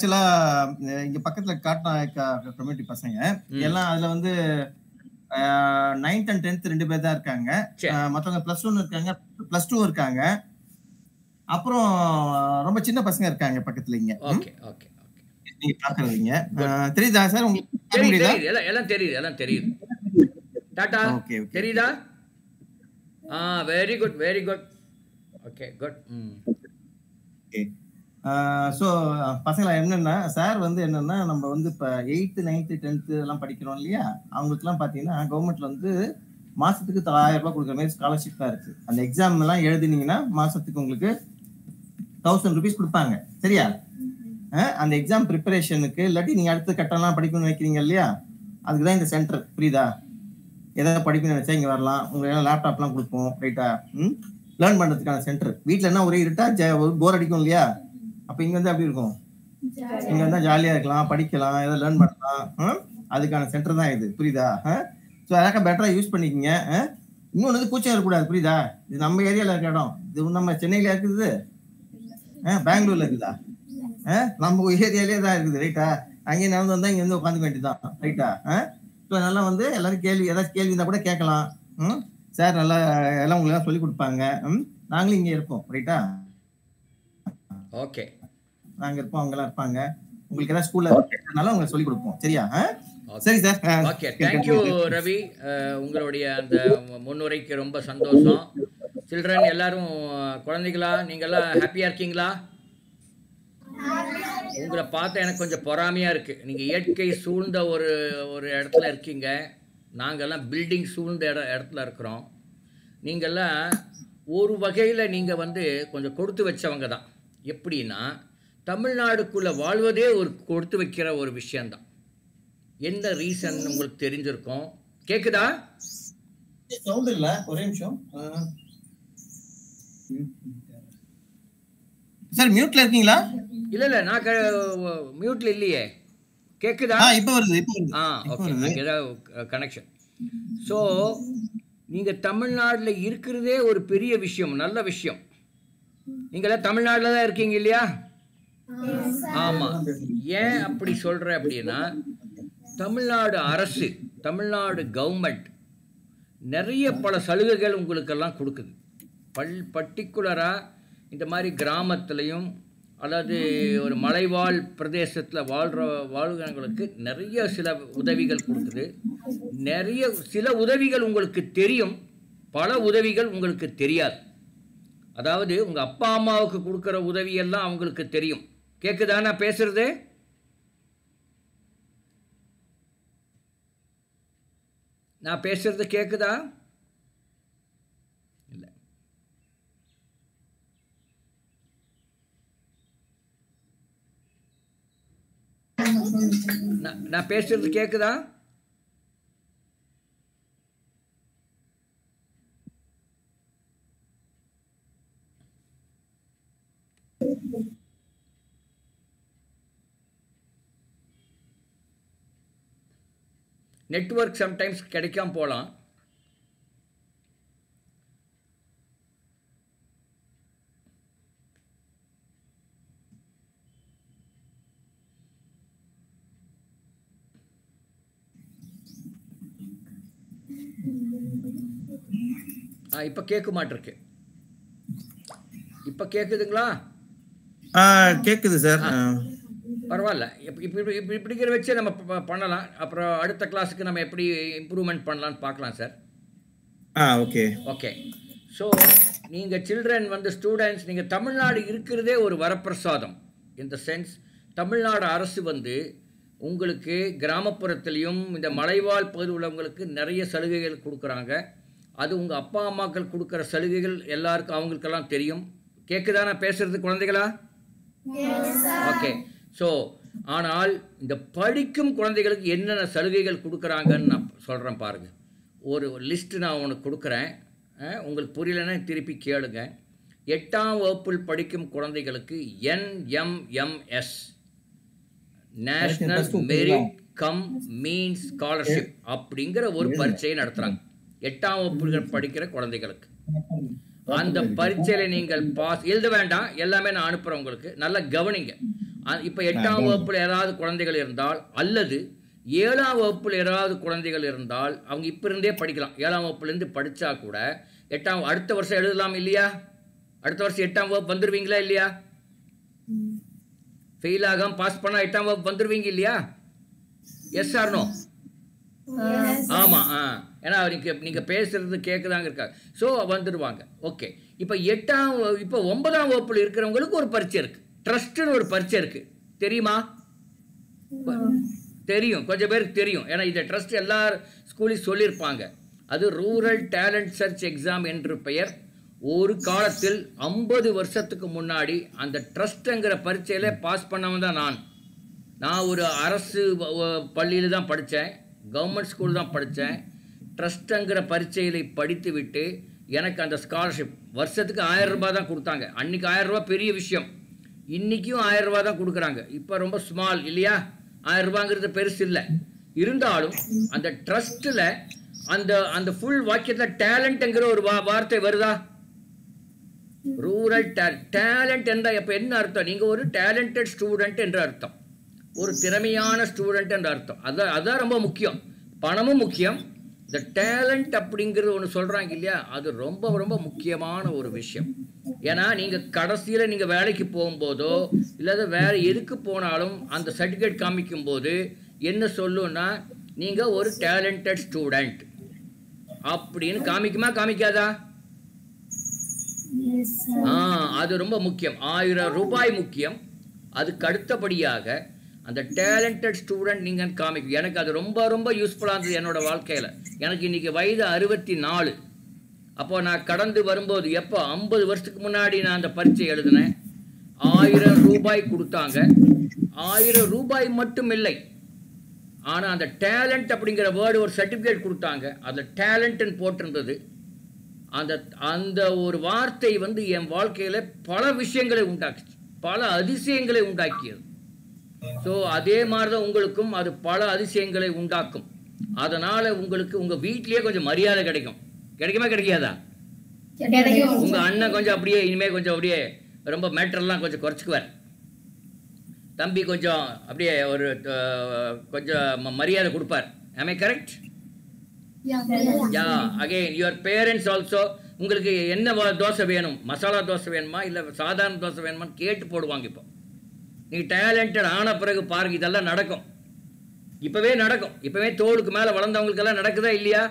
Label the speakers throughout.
Speaker 1: ஆக்சுவலா இங்க பக்கத்துல காட்டின கம்யூனிட்டி பசங்க
Speaker 2: ம்.
Speaker 1: எல்லாம் அதுல வந்து நைன்த் அண்ட் டென்த் ரெண்டு பேர் தான் இருக்காங்க
Speaker 2: சரி.
Speaker 1: அஹ், மத்தவங்க பிளஸ் ஒன் இருக்காங்க பிளஸ் டூ இருக்காங்க அப்புறம் ரொம்ப சின்ன பசங்க இருக்காங்க பக்கத்துல இங்க ம்?
Speaker 2: ஓகே ஓகே ஓகே
Speaker 1: நீங்க பாக்குறீங்க தெரியுதா சார் உங்களுக்கு பார்க்க
Speaker 2: தெரியுது
Speaker 1: முடியுதா
Speaker 2: தெரியுது எல்லாம் எல்லாம் தெரியுது எல்லாம் தெரியுது டாடா
Speaker 1: ஓகே ஓகே
Speaker 2: தெரியுதா ஆ very good very good okay good ம்
Speaker 1: ஸோ பசங்களா என்னன்னா சார் வந்து என்னன்னா நம்ம வந்து இப்போ எயித்து நைன்த்து டென்த்து எல்லாம் படிக்கிறோம் இல்லையா அவங்களுக்குலாம் பார்த்தீங்கன்னா கவர்மெண்ட்ல வந்து மாசத்துக்கு தொள்ளாயிரம் ரூபாய் கொடுக்குற மாதிரி ஸ்காலர்ஷிப் தான் இருக்கு அந்த எக்ஸாம் எல்லாம் எழுதினீங்கன்னா மாசத்துக்கு உங்களுக்கு தௌசண்ட் ருபீஸ் கொடுப்பாங்க சரியா அஹ் அந்த எக்ஸாம் ப்ரிப்பரேஷனுக்கு இல்லாட்டி நீங்க அடுத்த கட்டம்லாம் படிக்கணும்னு நினைக்கிறீங்க இல்லையா அதுக்கு தான் இந்த சென்டர் புரியுதா எதாவது படிக்கணும்னு நினைச்சா இங்க வரலாம் உங்களுக்கு லேப்டாப்லாம் கொடுப்போம் ரைட்டா ம் லேர்ன் பண்றதுக்கான சென்டர் வீட்ல என்ன ஒரே இருட்டா போர் அடிக்கும் இல்லையா அப்ப இங்க வந்து அப்படி இருக்கும் இங்க வந்தா ஜாலியா இருக்கலாம் படிக்கலாம் ஏதாவது லேர்ன் பண்ணலாம் ம்? அதுக்கான சென்டர் தான் இது புரியுதா ஸோ அதாக்க பெட்டரா யூஸ் பண்ணிக்கங்க அஹ்? இன்னொன்னு வந்து கூச்சம் இருக்கக்கூடாது புரியுதா இது நம்ம ஏரியால இருக்க இடம் இது நம்ம சென்னையில இருக்குது அஹ், பெங்களூர்ல இருக்குதா அஹ், நம்ம ஏரியாலே தான் இருக்குது ரைட்டா அங்கேயே நடந்து வந்தா இங்க வந்து உட்காந்துக்க வேண்டியதுதான் ரைட்டா ஸோ நல்லா வந்து எல்லாரும் கேள்வி ஏதாச்சும் கேள்வி இருந்தா கூட கேட்கலாம் ம் சார் நல்லா எல்லாம் உங்களுக்கு எல்லாம் சொல்லி கொடுப்பாங்க ம் நாங்களும் இங்க இருப்போம் ரைட்டா
Speaker 2: ஓகே
Speaker 1: நாங்க இருப்போம் அவங்க எல்லாம் இருப்பாங்க உங்களுக்கு ஏதாவது ஸ்கூல்ல கேட்டனால உங்களுக்கு சொல்லி கொடுப்போம் சரியா ஆ? சரி சார்
Speaker 2: ஓகே தேங்க்யூ ரவி அஹ், உங்களுடைய அந்த முன்னுரைக்கு ரொம்ப சந்தோஷம் சில்ட்ரன் எல்லாரும் அஹ், குழந்தைகளா நீங்கெல்லாம் ஹாப்பியா இருக்கீங்களா உங்களை பார்த்தா எனக்கு கொஞ்சம் பொறாமையா இருக்கு நீங்க இயற்கை சூழ்ந்த ஒரு ஒரு இடத்துல இருக்கீங்க நாங்கெல்லாம் பில்டிங் சூழ்ந்த இட இடத்துல இருக்கிறோம் நீங்கெல்லாம் ஒரு வகையில் நீங்கள் வந்து கொஞ்சம் கொடுத்து வச்சவங்க தான் எப்படின்னா தமிழ்நாடுக்குள்ளே வாழ்வதே ஒரு கொடுத்து வைக்கிற ஒரு விஷயந்தான் எந்த ரீசன் உங்களுக்கு தெரிஞ்சிருக்கும் கேக்குதா
Speaker 1: சவுண்ட் இல்ல ஒரே நிமிஷம் சார் மியூட்ல இருக்கீங்களா
Speaker 2: இல்ல இல்ல நான் மியூட்ல இல்லையே கேக்குதா
Speaker 1: ஆ இப்போ வருது இப்போ வருது
Speaker 2: ஆ
Speaker 1: இப்போ
Speaker 2: ஓகே
Speaker 1: வருது
Speaker 2: அங்கே ஏதாவது கனெக்ஷன் ஸோ நீங்கள் தமிழ்நாட்டில் இருக்கிறதே ஒரு பெரிய விஷயம் நல்ல விஷயம் நீங்களாம் தமிழ்நாட்டில் தான் இருக்கீங்க இல்லையா ஆமாம் ஏன் அப்படி சொல்கிறேன் அப்படின்னா தமிழ்நாடு அரசு தமிழ்நாடு கவர்மெண்ட் நிறைய பல சலுகைகள் உங்களுக்கெல்லாம் கொடுக்குது பல் பர்டிகுலராக இந்த மாதிரி கிராமத்துலேயும் அல்லது ஒரு மலைவாழ் பிரதேசத்தில் வாழ்கிற வாழ்கிறவங்களுக்கு நிறைய சில உதவிகள் கொடுக்குது நிறைய சில உதவிகள் உங்களுக்கு தெரியும் பல உதவிகள் உங்களுக்கு தெரியாது அதாவது உங்கள் அப்பா அம்மாவுக்கு கொடுக்குற உதவியெல்லாம் அவங்களுக்கு தெரியும் கேட்குதா நான் பேசுறது நான் பேசுறது கேட்குதா இல்லை நான் நான் பேசுறது கேட்குதா நெட்வொர்க் சம்டைம்ஸ் கிடைக்காம போகலாம் ஆ இப்போ கேட்க மாட்டிருக்கு இப்போ கேட்குதுங்களா
Speaker 1: ஆ கேக்குது சார்
Speaker 2: பரவாயில்ல இப்ப இப்படி இப்படி இப்படி இப்படிங்கிற வச்சு நம்ம ப- பண்ணலாம் அப்புறம் அடுத்த கிளாஸுக்கு நம்ம எப்படி இம்ப்ரூவ்மெண்ட் பண்ணலாம்னு பார்க்கலாம் சார்
Speaker 1: ஆ ஓகே
Speaker 2: ஓகே ஸோ நீங்கள் சில்ட்ரன் வந்து ஸ்டூடெண்ட்ஸ் நீங்கள் தமிழ்நாடு இருக்கிறதே ஒரு வரப்பிரசாதம் இந்த சென்ஸ் தமிழ்நாடு அரசு வந்து உங்களுக்கு கிராமப்புறத்துலேயும் இந்த மலைவாழ் பகுதி உள்ளவங்களுக்கு நிறைய சலுகைகள் கொடுக்குறாங்க அது உங்கள் அப்பா அம்மாக்கள் கொடுக்குற சலுகைகள் எல்லாருக்கும் அவங்களுக்கெல்லாம் தெரியும் கேட்குதா நான் பேசுறது குழந்தைகளா ஓகே ஸோ ஆனால் இந்த படிக்கும் குழந்தைகளுக்கு என்னென்ன சலுகைகள் கொடுக்குறாங்கன்னு நான் சொல்கிறேன் பாருங்கள் ஒரு லிஸ்ட் நான் உனக்கு கொடுக்குறேன் அஹ், உங்களுக்கு புரியலன்னா திருப்பி கேளுங்க எட்டாம் வகுப்பில் படிக்கும் குழந்தைகளுக்கு NMMS national merit cum means scholarship அப்படிங்கிற ஒரு பரீட்சையை நடத்துகிறாங்க எட்டாம் வகுப்புகள் படிக்கிற குழந்தைகளுக்கு அந்த பரீட்சையில நீங்கள் பாஸ் எழுத வேண்டாம் எல்லாமே நான் அனுப்புறேன் உங்களுக்கு நல்லா கவனிங்க அ- இப்ப எட்டாம் வகுப்புல ஏதாவது குழந்தைகள் இருந்தால் அல்லது ஏழாம் வகுப்புல ஏதாவது குழந்தைகள் இருந்தால் அவங்க இப்ப இருந்தே படிக்கலாம் ஏழாம் வகுப்புல இருந்து படிச்சா கூட எட்டாம் அடுத்த வருஷம் எழுதலாம் இல்லையா அடுத்த வருஷம் எட்டாம் வகுப்பு வந்துருவீங்களா இல்லையா ஃபெயில் ஆகாம பாஸ் பண்ணா எட்டாம் வகுப்பு வந்துருவீங்க இல்லையா எஸ் ஆர் நோ ஆமா ஆ ஏன்னா நீங்க நீங்க பேசுறது கேட்குதாங்க இருக்காங்க ஸோ வந்துடுவாங்க ஓகே இப்போ எட்டாம் வ- இப்போ ஒன்பதாம் வகுப்புல இருக்கிறவங்களுக்கு ஒரு பரீட்சை இருக்கு ட்ரஸ்ட்னு ஒரு பரீட்சை இருக்கு தெரியுமா தெரியும் கொஞ்சம் பேருக்கு தெரியும் ஏன்னா இந்த ட்ரஸ்ட் எல்லா ஸ்கூலையும் சொல்லியிருப்பாங்க அது ரூரல் டேலண்ட் சர்ச் எக்ஸாம் என்று பெயர் ஒரு காலத்தில் ஐம்பது வருஷத்துக்கு முன்னாடி அந்த ட்ரஸ்ட்ங்கிற பரீட்சையில பாஸ் பண்ணவன் தான் நான் நான் ஒரு அரசு பள்ளியில் தான் படித்தேன் கவர்மெண்ட் ஸ்கூல் தான் படித்தேன் ட்ரஸ்ட்டுங்கிற பரீட்சையில் படித்து விட்டு எனக்கு அந்த ஸ்காலர்ஷிப் வருஷத்துக்கு ஆயிரம் ரூபாய் தான் கொடுத்தாங்க அன்னைக்கு ஆயிரம் ரூபாய் பெரிய விஷயம் இன்றைக்கும் ஆயிரம் ரூபாய் தான் கொடுக்குறாங்க இப்போ ரொம்ப ஸ்மால் இல்லையா ஆயிரம் ரூபாங்கிறது பெருசு இல்லை இருந்தாலும் அந்த ட்ரஸ்ட்டில் அந்த அந்த ஃபுல் வாக்கியத்தில் டேலண்ட்டுங்கிற ஒரு வா வார்த்தை வருதா ரூரல் டேலண்ட் என்றால் இப்போ என்ன அர்த்தம் நீங்கள் ஒரு டேலண்டட் ஸ்டூடெண்ட் என்ற அர்த்தம் ஒரு திறமையான ஸ்டூடெண்ட் என்ற அர்த்தம் அதான் அதான் ரொம்ப முக்கியம் பணமும் முக்கியம் இந்த டேலண்ட் அப்படிங்கிறது ஒன்று சொல்கிறாங்க இல்லையா அது ரொம்ப ரொம்ப முக்கியமான ஒரு விஷயம் ஏன்னா நீங்கள் கடைசியில் நீங்கள் வேலைக்கு போகும்போதோ இல்லாத வேற எதுக்கு போனாலும் அந்த சர்டிஃபிகேட் காமிக்கும் போது என்ன சொல்லுன்னா நீங்கள் ஒரு டேலண்டட் ஸ்டூடெண்ட் அப்படின்னு காமிக்குமா காமிக்காதா ஆ அது ரொம்ப முக்கியம் ஆயிரம் ரூபாய் முக்கியம் அதுக்கு அடுத்தபடியாக அந்த டேலண்டட் ஸ்டூடெண்ட் நீங்கள் காமிக்கும் எனக்கு அது ரொம்ப ரொம்ப யூஸ்ஃபுல்லாக இருந்தது என்னோட வாழ்க்கையில் எனக்கு இன்னைக்கு வயது அறுபத்தி நாலு அப்போ நான் கடந்து வரும்போது எப்போ ஐம்பது வருஷத்துக்கு முன்னாடி நான் அந்த பரீட்சை எழுதினேன் ஆயிரம் ரூபாய் கொடுத்தாங்க ஆயிரம் ரூபாய் மட்டும் இல்லை ஆனால் அந்த டேலண்ட் அப்படிங்கிற வேர்டு ஒரு சர்டிஃபிகேட் கொடுத்தாங்க அதில் டேலண்ட்னு போட்டிருந்தது அந்த அந்த ஒரு வார்த்தை வந்து என் வாழ்க்கையில பல விஷயங்களை உண்டாக்குச்சு பல அதிசயங்களை உண்டாக்கியது ஸோ அதே மாதிரி தான் உங்களுக்கும் அது பல அதிசயங்களை உண்டாக்கும் அதனால உங்களுக்கு உங்க வீட்லயே கொஞ்சம் மரியாதை கிடைக்கும் கிடைக்குமா கிடைக்காதா
Speaker 3: கிடைக்கும்
Speaker 2: உங்க அண்ணன் கொஞ்சம் அப்படியே இனிமே கொஞ்சம் அப்படியே ரொம்ப மேட்டர்லாம் கொஞ்சம் குறைச்சிக்குவார் தம்பி கொஞ்சம் அப்படியே ஒரு அஹ், கொஞ்சம் ம- மரியாதை கொடுப்பார் ஆமே correct yeah again your parents also உங்களுக்கு என்ன வ- தோசை வேணும் மசாலா தோசை வேணுமா இல்லை சாதாரண தோசை வேணுமான்னு கேட்டு போடுவாங்க இப்போ நீங்கள் டேலண்டட் ஆன பிறகு பாருங்க இதெல்லாம் நடக்கும் இப்போவே நடக்கும் இப்போவே தோளுக்கு மேலே வளர்ந்தவங்களுக்கெல்லாம் நடக்குதா இல்லையா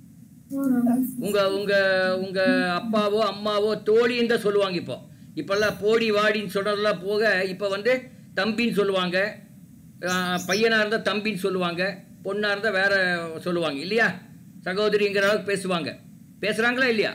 Speaker 2: உங்க உங்க உங்க அப்பாவோ அம்மாவோ தோழின்னு தான் சொல்லுவாங்க இப்போ இப்பெல்லாம் போடி வாடின்னு சொன்னதெல்லாம் போக இப்போ வந்து தம்பின்னு சொல்லுவாங்க ஆஹ் பையனா இருந்தா தம்பின்னு சொல்லுவாங்க பொண்ணா இருந்தா வேற சொல்லுவாங்க இல்லையா சகோதரிங்கிற அளவுக்கு பேசுவாங்க பேசுறாங்களா இல்லையா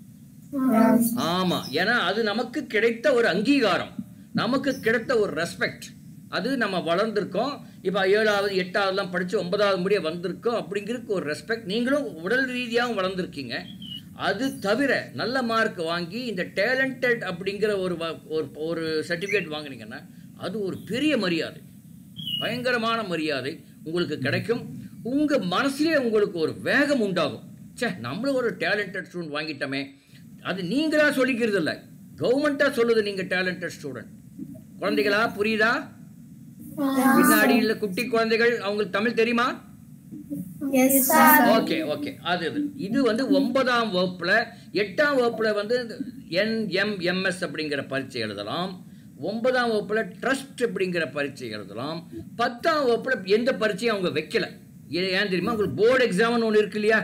Speaker 2: ஆமா ஏன்னா அது நமக்கு கிடைத்த ஒரு அங்கீகாரம் நமக்கு கிடைத்த ஒரு ரெஸ்பெக்ட் அது நம்ம வளர்ந்துருக்கோம் இப்போ ஏழாவது எட்டாவதுலாம் படித்து ஒன்பதாவது முடிய வந்திருக்கோம் அப்படிங்கிறதுக்கு ஒரு ரெஸ்பெக்ட் நீங்களும் உடல் ரீதியாகவும் வளர்ந்துருக்கீங்க அது தவிர நல்ல மார்க் வாங்கி இந்த டேலண்டட் அப்படிங்கிற ஒரு வ- ஒரு ஒரு சர்டிஃபிகேட் வாங்குனீங்கன்னா அது ஒரு பெரிய மரியாதை பயங்கரமான மரியாதை உங்களுக்கு கிடைக்கும் உங்க மனசுலயே உங்களுக்கு ஒரு வேகம் உண்டாகும் ச்சே நம்மளும் ஒரு டேலண்டட் ஸ்டூடெண்ட் வாங்கிட்டோமே அது நீங்களா சொல்லிக்கிறது இல்லை கவர்மெண்டா சொல்லுது நீங்க டேலண்டட் ஸ்டூடெண்ட் குழந்தைகளா புரியுதா பின்னாடி இல்ல குட்டி குழந்தைகள் அவங்களுக்கு தமிழ் தெரியுமா
Speaker 3: எஸ் சார்
Speaker 2: ஓகே ஓகே அது இது இது வந்து ஒன்பதாம் வகுப்புல எட்டாம் வகுப்புல வந்து என்எம்எம்எஸ் அப்படிங்கிற பரீட்சை எழுதலாம் ஒன்பதாம் வகுப்புல ட்ரஸ்ட் அப்படிங்கிற பரீட்சை எழுதலாம் பத்தாம் வகுப்புல எந்த பரீட்சையும் அவங்க வைக்கல ஏன் ஏன் தெரியுமா உங்களுக்கு போர்டு எக்ஸாம்னு ஒன்று இருக்கு இல்லையா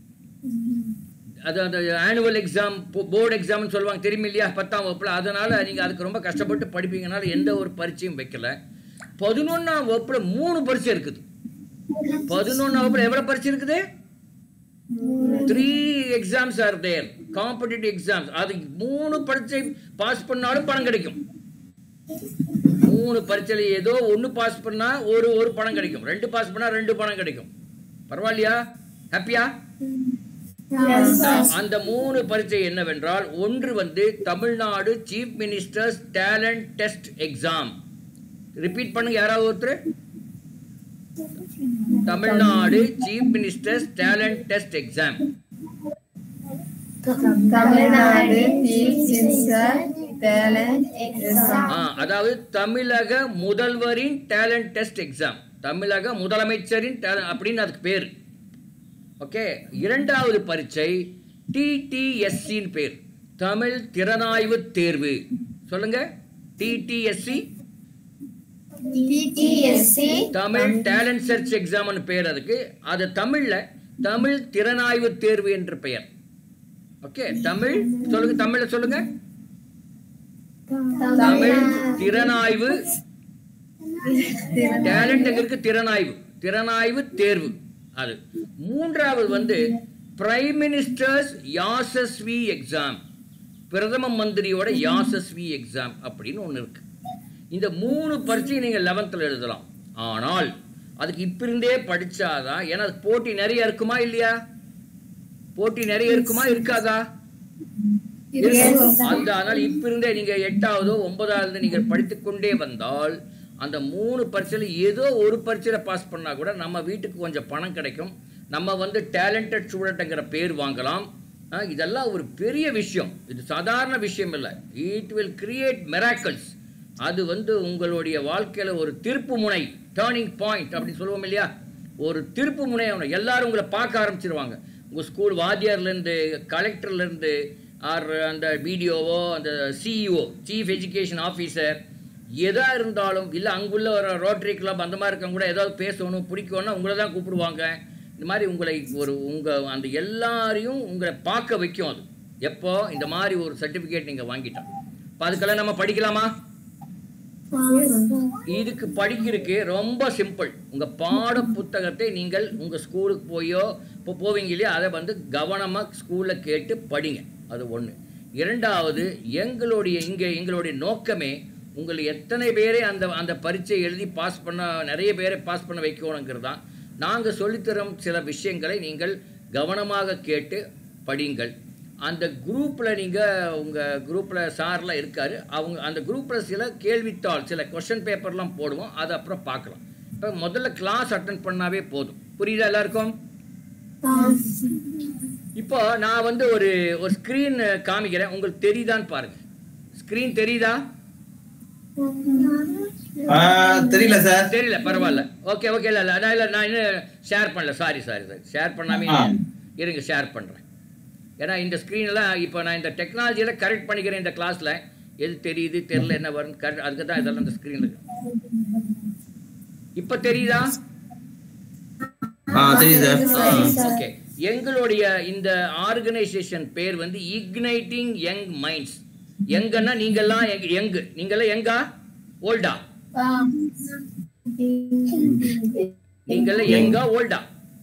Speaker 2: அது அந்த ஆனுவல் எக்ஸாம் போர்டு எக்ஸாம்னு சொல்லுவாங்க தெரியும் இல்லையா பத்தாம் வகுப்புல அதனால நீங்க அதுக்கு ரொம்ப கஷ்டப்பட்டு படிப்பீங்கனால எந்த ஒரு பரீட்சையும் வைக்கல பதினொன்னாம் வகுப்புல மூணு பரீட்சை இருக்குது பதினொன்னாம் வகுப்புல எவ்வளவு பரீட்சை இருக்குது three exams are there competitive exams அது மூணு பரீட்சை பாஸ் பண்ணாலும் பணம் கிடைக்கும் மூணு பரீட்சையில ஏதோ ஒன்று பாஸ் பண்ணா ஒரு ஒரு பணம் கிடைக்கும் ரெண்டு பாஸ் பண்ணா ரெண்டு பணம் கிடைக்கும் பரவாயில்லையா ஹாப்பியா அந்த மூணு பரீட்சை என்னவென்றால் ஒன்று வந்து Tamil Nadu chief ministers talent test exam repeat பண்ணுங்க யாராவது ஒருத்தர் Tamil Nadu chief ministers talent test exam
Speaker 3: Tamil Nadu chief minister talent exam.
Speaker 2: ஆ, அதாவது தமிழக முதல்வரின் டேலண்ட் டெஸ்ட் எக்ஸாம் தமிழக முதலமைச்சரின் talent அப்படின்னு அதுக்கு பேர் ஓகே இரண்டாவது பரீட்சை டிடிஎஸ்சின்னு பேர் தமிழ் திறனாய்வு தேர்வு சொல்லுங்க TTSC
Speaker 3: TTSC
Speaker 2: Tamil talent search எக்ஸாம்னு பேர் அதுக்கு அது தமிழ்ல தமிழ் திறனாய்வு தேர்வு என்று பெயர் ஓகே தமிழ் சொல்லுங்க தமிழ்ல சொல்லுங்க தமிழ் திறனாய்வு டேலண்ட் எங்க இருக்கு திறனாய்வு திறனாய்வு தேர்வு அது மூன்றாவது வந்து பிரைம் மினிஸ்டர்ஸ் யாசஸ்வி எக்ஸாம் பிரதம மந்திரியோட யாசஸ்வி எக்ஸாம் அப்படின்னு ஒன்று இருக்கு இந்த மூணு பரீட்சையும் நீங்கள் லெவன்த்தில் எழுதலாம் ஆனால் அதுக்கு இப்ப இருந்தே படிச்சாதான் ஏன்னா அதுக்கு போட்டி நிறைய இருக்குமா இல்லையா போட்டி நிறைய இருக்குமா இருக்காதா இருக்கும். அந்த அதனால் இப்ப இருந்தே நீங்க எட்டாவதோ ஒன்பதாவது நீங்கள் படித்துக்கொண்டே வந்தால் அந்த மூணு பரீட்சையில் ஏதோ ஒரு பரீட்சையில பாஸ் பண்ணா கூட நம்ம வீட்டுக்கு கொஞ்சம் பணம் கிடைக்கும் நம்ம வந்து டேலண்டட் ஸ்டூடெண்ட்ங்கிற பேர் வாங்கலாம் ஆ, இதெல்லாம் ஒரு பெரிய விஷயம் இது சாதாரண விஷயம் இல்லை இட் வில் கிரியேட் மெராக்கல்ஸ் அது வந்து உங்களுடைய வாழ்க்கையில ஒரு திருப்பு முனை டேர்னிங் பாயிண்ட் அப்படின்னு சொல்லுவோம் இல்லையா ஒரு திருப்பு முனை ஆகணும். எல்லாரும் உங்களை பார்க்க ஆரம்பிச்சிருவாங்க உங்க ஸ்கூல் வாத்தியார்லேருந்து கலெக்டர்லேருந்து ஆர் அந்த பிடிஓவோ அந்த சிஇஓ சீஃப் எஜுகேஷன் ஆஃபீஸர் எதா இருந்தாலும் இல்லை அங்குள்ள ஒரு ரோட்டரி கிளப் அந்த மாதிரி இருக்கவங்க கூட ஏதாவது பேசணும் பிடிக்கணும்னா உங்களை தான் கூப்பிடுவாங்க இந்த மாதிரி உங்களை ஒரு உங்கள் அந்த எல்லாரையும் உங்களை பார்க்க வைக்கும் அது எப்போ இந்த மாதிரி ஒரு சர்டிஃபிகேட் நீங்கள் வாங்கிட்டோம் இப்போ அதுக்கெல்லாம் நம்ம படிக்கலாமா இதுக்கு படிக்கிறதுக்கு ரொம்ப சிம்பிள் உங்க பாட புத்தகத்தை நீங்கள் உங்க ஸ்கூலுக்கு போயோ இப்போ போவீங்க இல்லையா அதை வந்து கவனமா ஸ்கூல்ல கேட்டு படிங்க அது ஒண்ணு இரண்டாவது எங்களுடைய இங்க எங்களுடைய நோக்கமே உங்களை எத்தனை பேரை அந்த அந்த பரீட்சை எழுதி பாஸ் பண்ண நிறைய பேரை பாஸ் பண்ண வைக்கணுங்கிறது தான் நாங்கள் சொல்லித்தரும் சில விஷயங்களை நீங்கள் கவனமாக கேட்டு படிங்கள் அந்த குரூப்பில் நீங்கள் உங்கள் குரூப்பில் சார்லாம் இருக்காரு அவங்க அந்த குரூப்பில் சில கேள்வித்தாள் சில கொஷின் பேப்பர்லாம் போடுவோம் அதை அப்புறம் பார்க்கலாம் இப்போ முதல்ல கிளாஸ் அட்டன் பண்ணாவே போதும் புரியுதா எல்லாருக்கும் இப்போ நான் வந்து ஒரு ஒரு ஸ்க்ரீன் காமிக்கிறேன் உங்களுக்கு தெரியுதான்னு பாருங்க ஸ்க்ரீன் தெரியுதா
Speaker 1: தெரியல சார்
Speaker 2: தெரியல பரவாயில்ல ஓகே ஓகே இல்லை இல்லை அதான் இல்லை நான் இன்னும் ஷேர் பண்ணல சாரி சாரி சாரி ஷேர் பண்ணாமே
Speaker 1: ஆ.
Speaker 2: இருங்க ஷேர் பண்ணுறேன் ஏன்னா இந்த ஸ்க்ரீனெல்லாம் இப்போ நான் இந்த டெக்னாலஜியில் கரெக்ட் பண்ணிக்கிறேன் இந்த கிளாஸில் எது தெரியுது தெரியல என்ன வரும் கரெக்ட் அதுக்கு தான் இதெல்லாம் இந்த ஸ்க்ரீனில் இருக்கு இப்போ தெரியுதா
Speaker 1: ஆ தெரியுது சார்
Speaker 2: ஓகே எங்களுடைய இந்த ஆர்கனைசேஷன் பேர் வந்து இக்னைட்டிங் யங் மைண்ட்ஸ் எங்கன்னா நீங்கெல்லாம் எங்க எங்கு நீங்கெல்லாம் எங்கா ஓல்டா நீங்கெல்லாம் எங்கா ஓல்டா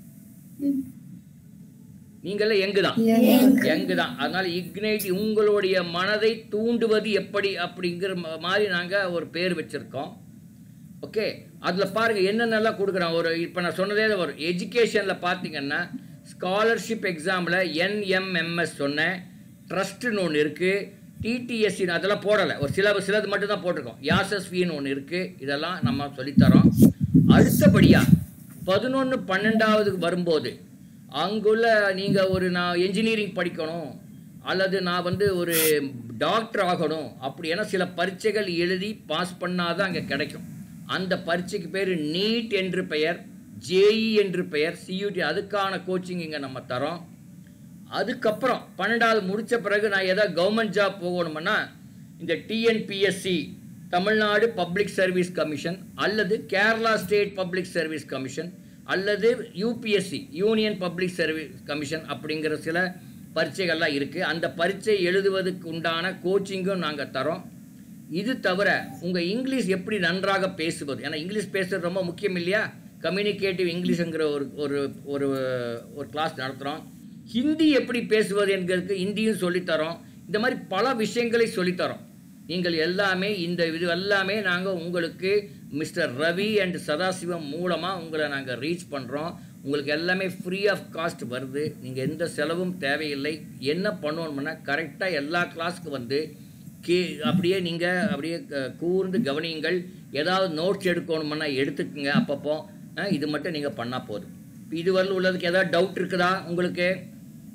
Speaker 2: நீங்கெல்லாம் எங்கு தான் எங்கு தான் அதனால இக்னைட் உங்களுடைய மனதை தூண்டுவது எப்படி அப்படிங்கிற ம- மாதிரி நாங்க ஒரு பேர் வச்சிருக்கோம் ஓகே அதுல பாருங்க என்னென்னலாம் கொடுக்குறோம் ஒரு இப்போ நான் சொன்னதே தான் வரும் எஜுகேஷன்ல பார்த்தீங்கன்னா ஸ்காலர்ஷிப் எக்ஸாமில் என்எம்எம்எஸ் சொன்னேன் ட்ரஸ்ட்னு ஒன்று இருக்கு டிடிஎஸ்சி அதெல்லாம் போடலை ஒரு சில சிலது மட்டும் தான் போட்டிருக்கோம் யாசஸ்வின்னு ஒன்று இருக்கு இதெல்லாம் நம்ம சொல்லித்தரோம் அடுத்தபடியா பதினொன்று பன்னெண்டாவதுக்கு வரும்போது அங்குள்ள நீங்கள் ஒரு நான் என்ஜினியரிங் படிக்கணும் அல்லது நான் வந்து ஒரு டாக்டர் ஆகணும் அப்படி ஏன்னா சில பரீட்சைகள் எழுதி பாஸ் பண்ணாதான் அங்கே கிடைக்கும் அந்த பரீட்சைக்கு பேர் நீட் என்று பெயர் ஜேஇ என்று பெயர் சியூடி அதுக்கான கோச்சிங் இங்கே நம்ம தரோம் அதுக்கப்புறம் பன்னெண்டாவது முடிச்ச பிறகு நான் ஏதாவது கவர்மெண்ட் ஜாப் போகணும்னா இந்த TNPSC Tamil Nadu public service commission அல்லது Kerala state public service commission அல்லது UPSC union public service commission அப்படிங்கிற சில பரீட்சைகள்லாம் இருக்குது அந்த பரீட்சை எழுதுவதற்கு உண்டான கோச்சிங்கும் நாங்கள் தரோம் இது தவிர உங்கள் இங்கிலீஷ் எப்படி நன்றாக பேசுவது ஏன்னா இங்கிலீஷ் பேசுறது ரொம்ப முக்கியம் இல்லையா கம்யூனிகேட்டிவ் இங்கிலீஷுங்கிற ஒரு ஒரு ஒரு ஒரு கிளாஸ் நடத்துகிறோம் ஹிந்தி எப்படி பேசுவது என்கிறதுக்கு ஹிந்தியும் சொல்லித்தரோம் இந்த மாதிரி பல விஷயங்களை சொல்லித்தரோம் நீங்கள் எல்லாமே இந்த இது எல்லாமே நாங்கள் உங்களுக்கு மிஸ்டர் ரவி அண்ட் சதாசிவம் மூலமாக உங்களை நாங்கள் ரீச் பண்ணுறோம் உங்களுக்கு எல்லாமே ஃப்ரீ ஆஃப் காஸ்ட் வருது நீங்கள் எந்த செலவும் தேவையில்லை என்ன பண்ணணும்னா கரெக்டாக எல்லா கிளாஸ்க்கு வந்து கே அப்படியே நீங்கள் அப்படியே க- கூர்ந்து கவனியுங்கள் ஏதாவது நோட்ஸ் எடுக்கணும்னா எடுத்துக்கங்க அப்பப்போ அஹ், இது மட்டும் நீங்கள் பண்ணால் போதும் இப்ப இதுவரையில் உள்ளதுக்கு ஏதாவது டவுட் இருக்குதா உங்களுக்கு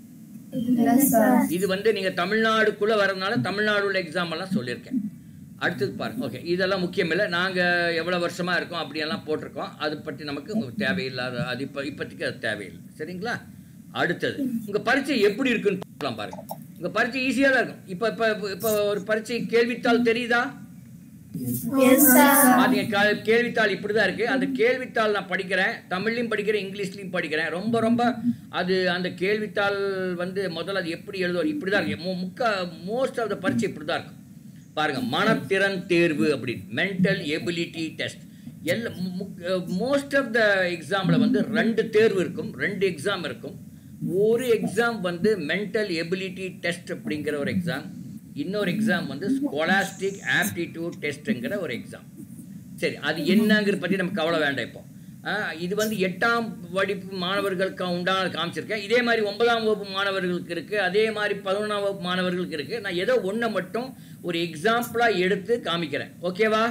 Speaker 3: Yes, sir.
Speaker 2: இது வந்து நீங்க தமிழ்நாடுக்குள்ள வரதுனால தமிழ்நாடு உள்ள எக்ஸாம் எல்லாம் சொல்லியிருக்கேன் அடுத்தது பாருங்க ஓகே இதெல்லாம் முக்கியம் இல்லை நாங்க எவ்வளவு வருஷமா இருக்கோம் அப்படியெல்லாம் போட்டிருக்கோம் அது பற்றி நமக்கு உங்களுக்கு தேவையில்லாத அது இப்போ இப்போதைக்கு அது தேவையில்லை சரிங்களா அடுத்தது உங்க பரீட்சை எப்படி இருக்குன்னு பார்க்கலாம் பாருங்க உங்க பரீட்சை ஈஸியாக தான் இருக்கும் இப்போ இப்போ இப்போ ஒரு பரீட்சை கேள்வித்தாள் தெரியுதா
Speaker 3: Yes, sir.
Speaker 2: பாத்தீங்க கா- கேள்வித்தாள் இப்படிதான் இருக்கு அந்த கேள்வித்தாள் நான் படிக்கிறேன் தமிழ்லையும் படிக்கிறேன் இங்கிலீஷ்லையும் படிக்கிறேன் ரொம்ப ரொம்ப அது அந்த கேள்வித்தாள் வந்து முதல்ல அது எப்படி எழுதுவார் இப்படிதான் இருக்கு மு- முக்கா மோஸ்ட் ஆஃப் த பரீட்சை இப்படிதான் இருக்கும் பாருங்க மனத்திறன் தேர்வு அப்படின்னு மென்டல் எபிலிட்டி டெஸ்ட் எல்லா மோஸ்ட் ஆஃப் த எக்ஸாமில் வந்து ரெண்டு தேர்வு இருக்கும் ரெண்டு எக்ஸாம் இருக்கும் ஒரு எக்ஸாம் வந்து மென்டல் எபிலிட்டி டெஸ்ட் அப்படிங்கிற ஒரு எக்ஸாம் இன்னொரு எக்ஸாம் வந்து ஸ்கொலாஸ்டிக் ஆப்டிடியூட் டெஸ்ட்டுங்கிற ஒரு எக்ஸாம் சரி அது என்னங்கிறத பற்றி நமக்கு கவலை வேண்டாம் இப்போ ஆ, இது வந்து எட்டாம் வகுப்பு மாணவர்களுக்கு உண்டான காமிச்சிருக்கேன் இதே மாதிரி ஒன்பதாம் வகுப்பு மாணவர்களுக்கு இருக்குது அதே மாதிரி பதினொன்றாம் வகுப்பு மாணவர்களுக்கு இருக்குது நான் ஏதோ ஒன்றை மட்டும் ஒரு எக்ஸாம்பிளாக எடுத்து காமிக்கிறேன் ஓகேவா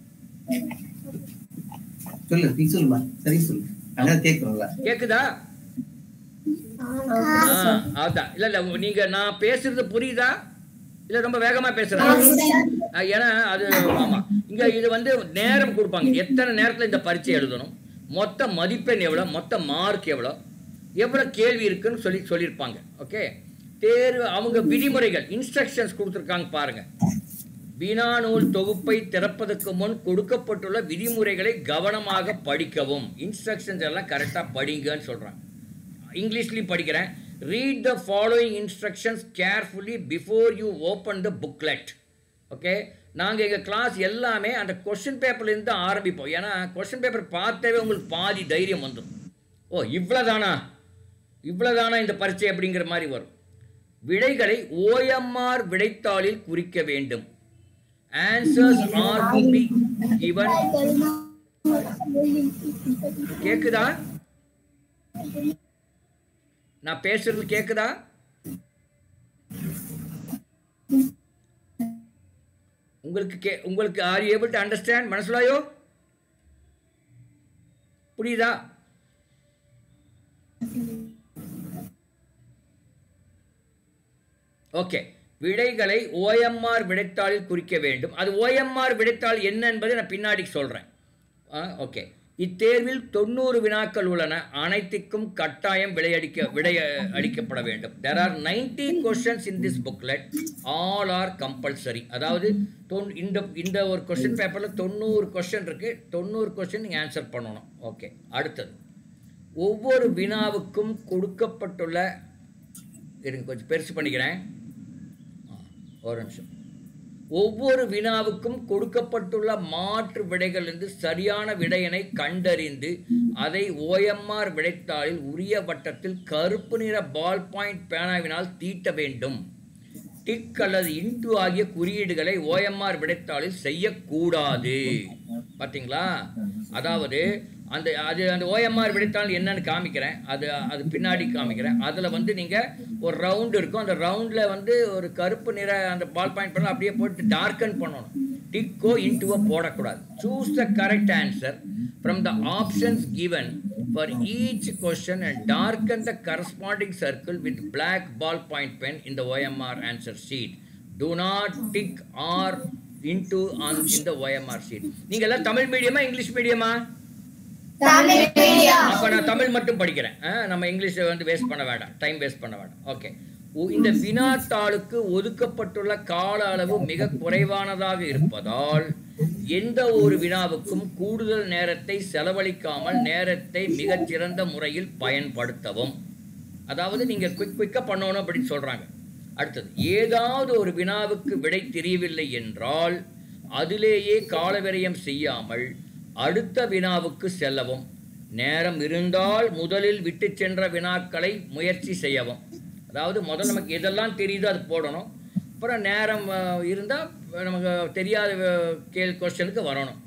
Speaker 1: சொல்லு நீ சொல்லுமா சரி சொல்லு அதான் கேட்கணும்ல
Speaker 2: கேக்குதா ஆ, அதான் இல்ல இல்ல நீங்க நான் பேசுறது புரியுதா இல்ல ரொம்ப வேகமா பேசுறேன் ஆ, ஏன்னா அது ஆமா இங்க இது வந்து நேரம் கொடுப்பாங்க எத்தனை நேரத்துல இந்த பரீட்சை எழுதணும் மொத்த மதிப்பெண் எவ்வளவு மொத்த மார்க் எவ்வளவு எவ்வளவு கேள்வி இருக்குன்னு சொல்லி சொல்லியிருப்பாங்க ஓகே தேர்வு அவங்க விதிமுறைகள் இன்ஸ்ட்ரக்ஷன்ஸ் கொடுத்துருக்காங்க பாருங்க வினா நூல் தொகுப்பை திறப்பதற்கு முன் கொடுக்கப்பட்டுள்ள விதிமுறைகளை கவனமாக படிக்கவும் இன்ஸ்ட்ரக்ஷன்ஸ் எல்லாம் கரெக்டாக படிங்கன்னு சொல்றாங்க இங்கிலீஷ்லையும் படிக்கிறேன் read the following instructions carefully before you open the booklet okay நாங்கள் எங்கள் கிளாஸ் எல்லாமே அந்த கொஷின் பேப்பர்லேருந்து தான் ஆரம்பிப்போம் ஏன்னா கொஷின் பேப்பர் பார்த்தாவே உங்களுக்கு பாதி தைரியம் வந்துடும் ஓ இவ்வளோதானா இவ்வளோதானா இந்த பரீட்சை அப்படிங்கிற மாதிரி வரும் விடைகளை ஓஎம்ஆர் விடைத்தாளில் குறிக்க வேண்டும் answers are to be given கேக்குதா நான் பேசுறது கேக்குதா உங்களுக்கு கே உங்களுக்கு are you able to understand மனசுலாயோ புரியுதா ஓகே விடைகளை ஓஎம்ஆர் விடைத்தாளில் குறிக்க வேண்டும் அது ஓஎம்ஆர் விடைத்தாள் என்ன என்பதை நான் பின்னாடி சொல்கிறேன் ஓகே இத்தேர்வில் தொண்ணூறு வினாக்கள் உள்ளன அனைத்துக்கும் கட்டாயம் விடையடிக்க விடை அளிக்கப்பட வேண்டும் there are ninety questions in this booklet all are compulsory அதாவது தொன் இந்த இந்த ஒரு கொஸ்டின் பேப்பரில் தொண்ணூறு கொஸ்டின் இருக்குது தொண்ணூறு கொஸ்டின் நீங்கள் ஆன்சர் பண்ணணும் ஓகே அடுத்தது ஒவ்வொரு வினாவுக்கும் கொடுக்கப்பட்டுள்ள இருங்க கொஞ்சம் பெருசு பண்ணிக்கிறேன் ஆ, ஒரு நிமிஷம் ஒவ்வொரு வினாவுக்கும் கொடுக்கப்பட்டுள்ள மாற்று விடைகளிலிருந்து சரியான விடையினை கண்டறிந்து அதை ஓஎம்ஆர் விடைத்தாளில் உரிய வட்டத்தில் கருப்பு நிற பால் பாயிண்ட் பேனாவினால் தீட்ட வேண்டும் டிக் அல்லது இன்டு ஆகிய குறியீடுகளை ஓஎம்ஆர் விடைத்தாளில் செய்யக்கூடாது பார்த்தீங்களா அதாவது அந்த அது அந்த ஓஎம்ஆர் விடைத்தாள் என்னன்னு காமிக்கிறேன் அது அது பின்னாடி காமிக்கிறேன் அதில் வந்து நீங்கள் ஒரு ரவுண்டு இருக்கும் அந்த ரவுண்டில் வந்து ஒரு கருப்பு நிற அந்த பால் பாயிண்ட் பண்ண அப்படியே போட்டு டார்க்கன் பண்ணணும் டிக்கோ இன்டுவோ போடக்கூடாது choose the correct answer from the options given for each question and darken the corresponding circle with black ballpoint pen in the OMR answer sheet. Do not tick or into on in the OMR sheet. நீங்க எல்லாம் தமிழ் மீடியமா English மீடியமா
Speaker 3: Tamil medium.
Speaker 2: அப்ப நான் தமிழ் மட்டும் படிக்கிறேன் ஆ, நம்ம இங்கிலீஷை வந்து வேஸ்ட் பண்ண வேண்டாம் டைம் வேஸ்ட் பண்ண வேண்டாம் ஓகே இந்த வினாத்தாளுக்கு ஒதுக்கப்பட்டுள்ள கால அளவு மிக குறைவானதாக இருப்பதால் எந்த ஒரு வினாவுக்கும் கூடுதல் நேரத்தை செலவழிக்காமல் நேரத்தை மிகச் சிறந்த முறையில் பயன்படுத்தவும் அதாவது நீங்க குயிக் குயிக்கா பண்ணணும் அப்படின்னு சொல்றாங்க அடுத்தது ஏதாவது ஒரு வினாவுக்கு விடை தெரியவில்லை என்றால் அதிலேயே காலவிரயம் செய்யாமல் அடுத்த வினாவுக்கு செல்லவும் நேரம் இருந்தால் முதலில் விட்டு சென்ற வினாக்களை முயற்சி செய்யவும் அதாவது முதல்ல நமக்கு எதெல்லாம் தெரியுதோ அது போடணும் அப்புறம் நேரம் இருந்தால் நமக்கு தெரியாத அஹ், கேள் கொஸ்டனுக்கு வரணும்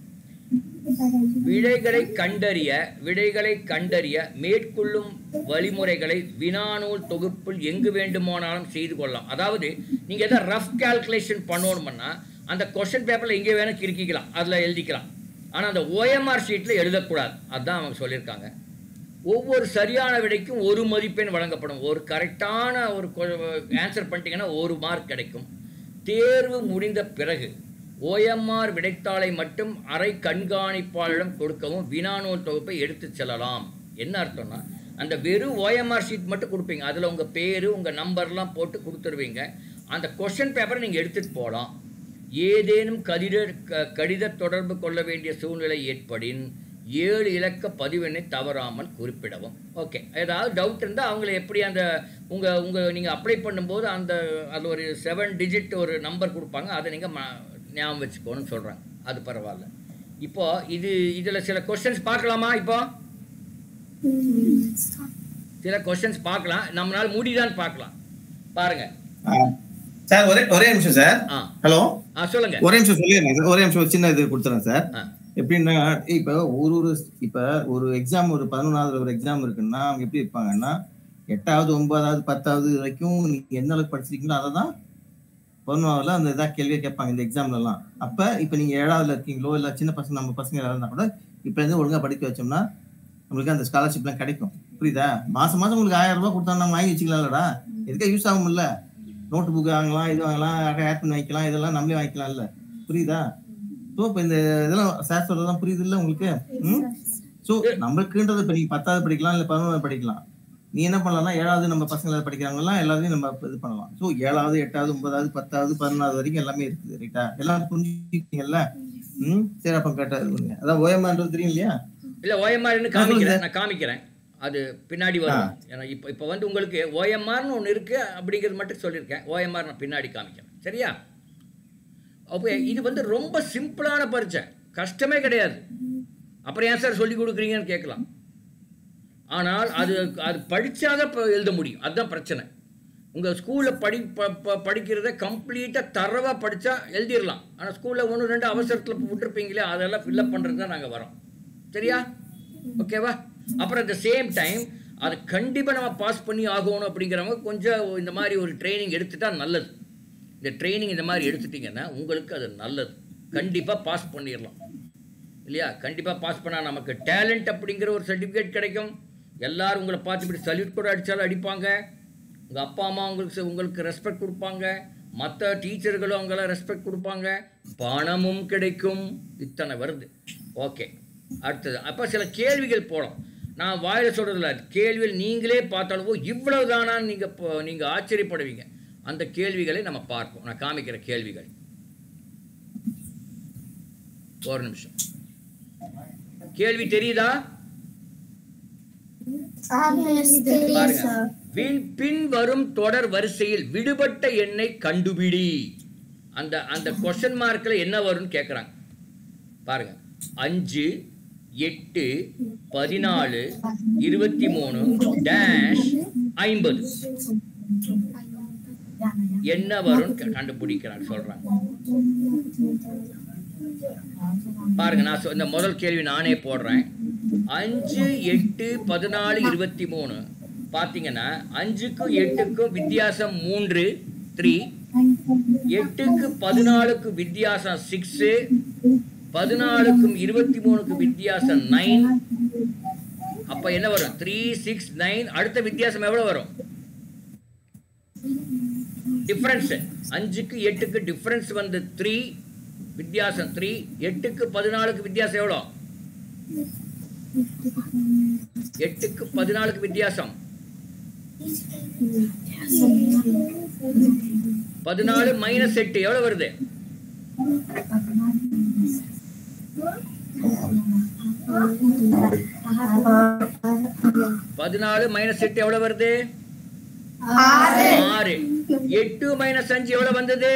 Speaker 2: விடைகளை கண்டறிய விடைகளை கண்டறிய மேற்கொள்ளும் வழிமுறைகளை வினாநூல் தொகுப்பில் எங்கு வேண்டுமானாலும் செய்து கொள்ளலாம் அதாவது நீங்க எதாவது ரஃப் கால்குலேஷன் பண்ணணும்னா அந்த கொஸ்டின் பேப்பர்ல எங்கே வேணும் கிறுக்கிக்கலாம் அதுல எழுதிக்கலாம் ஆனா அந்த ஓஎம்ஆர் ஷீட்ல எழுதக்கூடாது அதுதான் அவங்க சொல்லியிருக்காங்க ஒவ்வொரு சரியான விடைக்கும் ஒரு மதிப்பெண் வழங்கப்படும் ஒரு கரெக்டான ஒரு ஆன்சர் பண்ணிட்டீங்கன்னா ஒரு மார்க் கிடைக்கும் தேர்வு முடிந்த பிறகு ஓஎம்ஆர் விடைத்தாளை மட்டும் அரை கண்காணிப்பாளரிடம் கொடுக்கவும் வினாநூல் தொகுப்பை எடுத்துச் செல்லலாம் என்ன அர்த்தம்னா அந்த வெறும் ஓஎம்ஆர் ஷீட் மட்டும் கொடுப்பீங்க அதில் உங்கள் பேர் உங்கள் நம்பர்லாம் போட்டு கொடுத்துருவீங்க அந்த கொஷின் பேப்பரை நீங்கள் எடுத்துகிட்டு போகலாம் ஏதேனும் கடித க- கடித தொடர்பு கொள்ள வேண்டிய சூழ்நிலை ஏற்படின் ஏழு இலக்க பதிவெண்ணை தவறாமல் குறிப்பிடவும் ஓகே ஏதாவது டவுட் இருந்தால் அவங்கள எப்படி அந்த உங்கள் உங்கள் நீங்கள் அப்ளை பண்ணும்போது அந்த அது ஒரு செவன் டிஜிட் ஒரு நம்பர் கொடுப்பாங்க அதை நீங்கள் ஞாபகம் வச்சுக்கோன்னு சொல்கிறாங்க அது பரவாயில்ல இப்போ இது இதில் சில கொஸ்டின்ஸ் பார்க்கலாமா இப்போ சில கொஸ்டின்ஸ் பார்க்கலாம் நம்மளால முடியுதான்னு பார்க்கலாம் பாருங்க
Speaker 1: சார் ஒரே ஒரே நிமிஷம் சார்
Speaker 2: ஆ
Speaker 1: ஹலோ
Speaker 2: ஆ சொல்லுங்க
Speaker 1: ஒரே நிமிஷம் சொல்லிடுறேன் சார் ஒரே நிமிஷம் ஒரு சின்ன இது கொடுத்துறேன் சார்
Speaker 2: ஆ
Speaker 1: எப்படின்னா இப்ப ஒரு ஒரு இப்ப ஒரு எக்ஸாம் ஒரு பதினொன்றாவது ஒரு எக்ஸாம் இருக்குன்னா அவங்க எப்படி இருப்பாங்கன்னா எட்டாவது ஒன்பதாவது பத்தாவது வரைக்கும் நீங்க எந்த அளவுக்கு படிச்சிருக்கீங்களோ அதை தான் பதினொன்றாவதுல அந்த இதாக கேள்வியை கேட்பாங்க இந்த எக்ஸாம்ல எல்லாம் அப்ப இப்ப நீங்க ஏழாவதுல இருக்கீங்களோ இல்ல சின்ன பசங்க நம்ம பசங்க யாராவது இருந்தா கூட இப்ப இருந்து ஒழுங்கா படிக்க வச்சோம்னா நம்மளுக்கு அந்த ஸ்காலர்ஷிப்லாம் கிடைக்கும் புரியுதா மாசம் மாசம் உங்களுக்கு ஆயிரம் ரூபாய் கொடுத்தா நம்ம வாங்கி வச்சுக்கலாம்லடா எதுக்கா யூஸ் ஆகும்ல நோட்டு புக் வாங்கலாம் இது வாங்கலாம் ஆட் பண்ணி வைக்கலாம் இதெல்லாம் நம்மளே வாங்கிக்கலாம்ல புரியுதா ஸோ இப்போ இந்த இதெல்லாம் சார் சொல்றதெல்லாம் புரியுது இல்ல உங்களுக்கு ம் ஸோ நம்மளுக்குன்றது இப்ப நீங்க பத்தாவது படிக்கலாம் இல்ல பதினொன்றாவது படிக்கலாம் நீ என்ன பண்ணலாம்னா ஏழாவது நம்ம பசங்க படிக்கிறாங்கலாம் எல்லாத்தையும் நம்ம இது பண்ணலாம் ஸோ ஏழாவது எட்டாவது ஒன்பதாவது பத்தாவது பதினொன்றாவது வரைக்கும் எல்லாமே இருக்குது ரைட்டா எல்லாம் புரிஞ்சுக்கிட்டீங்கல்ல ம் சரி அப்ப கரெக்டாக இருக்குங்க அதான் ஓஎம்ஆன்றது தெரியும் இல்லையா
Speaker 2: இல்ல ஓஎம்ஆர்னு காமிக்கிறேன் நான் காமிக்கிறேன் அது பின்னாடி வரும் ஏன்னா இப்போ இப்போ வந்து உங்களுக்கு ஓஎம்ஆர்னு ஒன்று இருக்கு அப்படிங்கிறது மட்டும் சொல்லியிருக்கேன் ஓஎம்ஆர் நான் பின்னாடி காமிக்கிறேன் சரியா அப்போ இது வந்து ரொம்ப சிம்பிளான பரீட்சை கஷ்டமே கிடையாது அப்புறம் ஏன் சார் சொல்லி கொடுக்குறீங்கன்னு கேட்கலாம் ஆனால் அது அது படிச்சாதான் இப்போ எழுத முடியும் அதுதான் பிரச்சனை உங்கள் ஸ்கூலில் படி ப- ப- படிக்கிறத கம்ப்ளீட்டாக தரவாக படித்தா எழுதிடலாம் ஆனால் ஸ்கூலில் ஒன்று ரெண்டு அவசரத்தில் விட்டுருப்பீங்களே அதெல்லாம் ஃபில்லப் பண்ணுறது தான் நாங்கள் வரோம் சரியா ஓகேவா அப்புறம் at the சேம் டைம் அது கண்டிப்பாக நம்ம பாஸ் பண்ணி ஆகணும் அப்படிங்கிறவங்க கொஞ்சம் இந்த மாதிரி ஒரு ட்ரைனிங் எடுத்துட்டா நல்லது இந்த ட்ரைனிங் இந்த மாதிரி எடுத்துட்டிங்கன்னா உங்களுக்கு அது நல்லது கண்டிப்பாக பாஸ் பண்ணிடலாம் இல்லையா கண்டிப்பாக பாஸ் பண்ணால் நமக்கு டேலண்ட் அப்படிங்கிற ஒரு சர்டிஃபிகேட் கிடைக்கும் எல்லாரும் உங்களை பார்த்து இப்படி சல்யூட் கூட அடித்தாலும் அடிப்பாங்க உங்கள் அப்பா அம்மா உங்களுக்கு உங்களுக்கு ரெஸ்பெக்ட் கொடுப்பாங்க மற்ற டீச்சர்களும் அவங்களாம் ரெஸ்பெக்ட் கொடுப்பாங்க பணமும் கிடைக்கும் இத்தனை வருது ஓகே அடுத்தது அப்போ சில கேள்விகள் போடும் நான் வாயில சொல்கிறதில்ல கேள்விகள் நீங்களே பார்த்தாலும் ஓ இவ்வளவு தானான்னு நீங்கள் இப்போ நீங்கள் ஆச்சரியப்படுவீங்க அந்த கேள்விகளை நம்ம பார்ப்போம் நான் காமிக்கிற கேள்விகள் ஒரு நிமிஷம் கேள்வி தெரியுதா பாருங்க பின் பின் வரும் தொடர் வரிசையில் விடுபட்ட எண்ணை கண்டுபிடி அந்த அந்த கொஸ்டின் மார்க்கில் என்ன வரும்னு கேட்குறாங்க பாருங்க அஞ்சு எட்டு பதினாலு இருபத்தி மூணு டேஷ் ஐம்பது என்ன வரும் கண்டுபிடிக்கிறாங்க சொல்றாங்க பாருங்க நான் சொ- இந்த முதல் கேள்வி நானே போடுறேன் அஞ்சு எட்டு பதினாலு இருபத்தி மூணு பார்த்தீங்கன்னா அஞ்சுக்கும் எட்டுக்கும் வித்தியாசம் மூன்று த்ரீ எட்டுக்கு பதினாலுக்கு வித்தியாசம் சிக்ஸு பதினாலுக்கும் இருபத்தி மூணுக்கு வித்தியாசம் நைன் அப்ப என்ன வரும் த்ரீ சிக்ஸ் நைன் அடுத்த வித்தியாசம் எவ்வளவு வரும் டிஃபரன்ஸ் அஞ்சுக்கு எட்டுக்கு டிஃபரன்ஸ் வந்து த்ரீ வித்தியாசம் த்ரீ எட்டுக்கு பதினாலுக்கு வித்தியாசம் எவ்வளோ எட்டுக்கு பதினாலுக்கு வித்தியாசம் பதினாலு மைனஸ் எட்டு எவ்வளவு வருது பதினாலு மைனஸ் எட்டு எவ்வளவு வருது ஆறு எட்டு மைனஸ் அஞ்சு எவ்வளவு வந்தது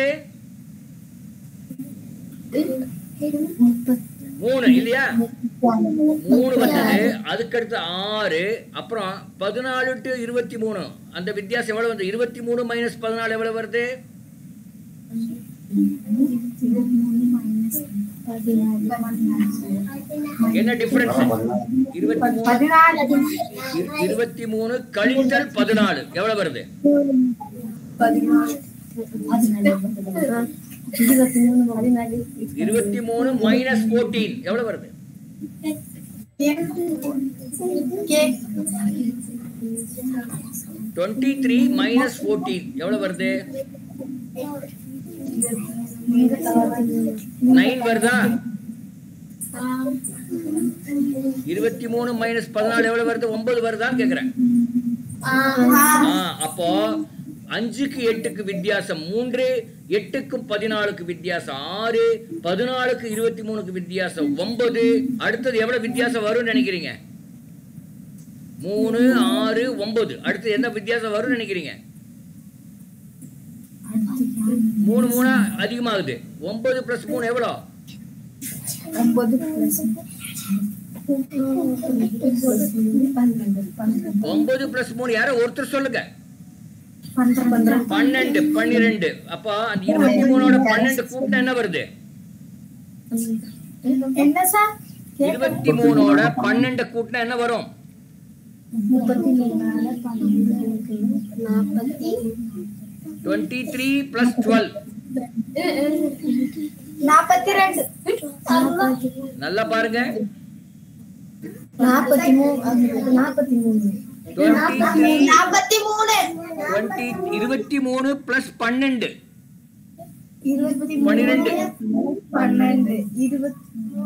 Speaker 2: மூணு இல்லையா மூணு வந்தது அதுக்கடுத்து ஆறு அப்புறம் பதினாலு டு இருபத்தி மூணு அந்த வித்தியாசம் எவ்வளவு வந்து இருபத்தி மூணு மைனஸ் பதினாலு எவ்வளவு வருது என்ன டிஃபரன்ஸ் இருபத்தி மூணு இரு- இருபத்தி மூணு கழித்தல் பதினாலு எவ்வளவு வருது இருபத்தி மூணு மைனஸ் போர்டீன் எவ்வளவு வருது டுவெண்ட்டி த்ரீ மைனஸ் ஃபோர்டீன் எவ்வளோ வருது நைன் வருதா இருபத்தி மூணு மைனஸ் பதினாலு எவ்வளவு வருது ஒன்பது வருதான்னு கேக்குறேன் ஆ, அப்போ அஞ்சுக்கு எட்டுக்கு வித்தியாசம் மூன்று எட்டுக்கும் பதினாலுக்கு வித்தியாசம் ஆறு பதினாலுக்கு இருபத்தி மூணுக்கு வித்தியாசம் ஒன்பது அடுத்தது எவ்வளவு வித்தியாசம் வரும்னு நினைக்கிறீங்க மூணு ஆறு ஒன்பது அடுத்து என்ன வித்தியாசம் வரும்னு நினைக்கிறீங்க மூணு மூணா அதிகமாகுது ஒன்பது பிளஸ் மூணு எவ்வளோ ஒன்பது பிளஸ் மூணு யாரோ ஒருத்தர் சொல்லுங்க பன்னெண்டு பன்னிரெண்டு அப்போ அந்த இருபத்தி மூணோட பன்னெண்டு கூப்பிட்டா என்ன வருது
Speaker 3: என்ன சார்
Speaker 2: இருபத்தி மூணோட பன்னெண்டு கூட்டினா என்ன வரும் டுவெண்ட்டி த்ரீ பிளஸ் டுவெல்
Speaker 3: நாற்பத்தி ரெண்டு
Speaker 2: நல்லா பாருங்க
Speaker 3: நாற்பத்தி மூணு நாற்பத்தி மூணு
Speaker 2: டுவெண்ட்டி த்ரீ
Speaker 3: நாற்பத்தி மூணு
Speaker 2: டுவெண்ட்டி இருபத்தி மூணு பிளஸ் பன்னெண்டு
Speaker 3: இருபத்தி
Speaker 2: பன்னிரெண்டு
Speaker 3: பன்னெண்டு இருபத்தி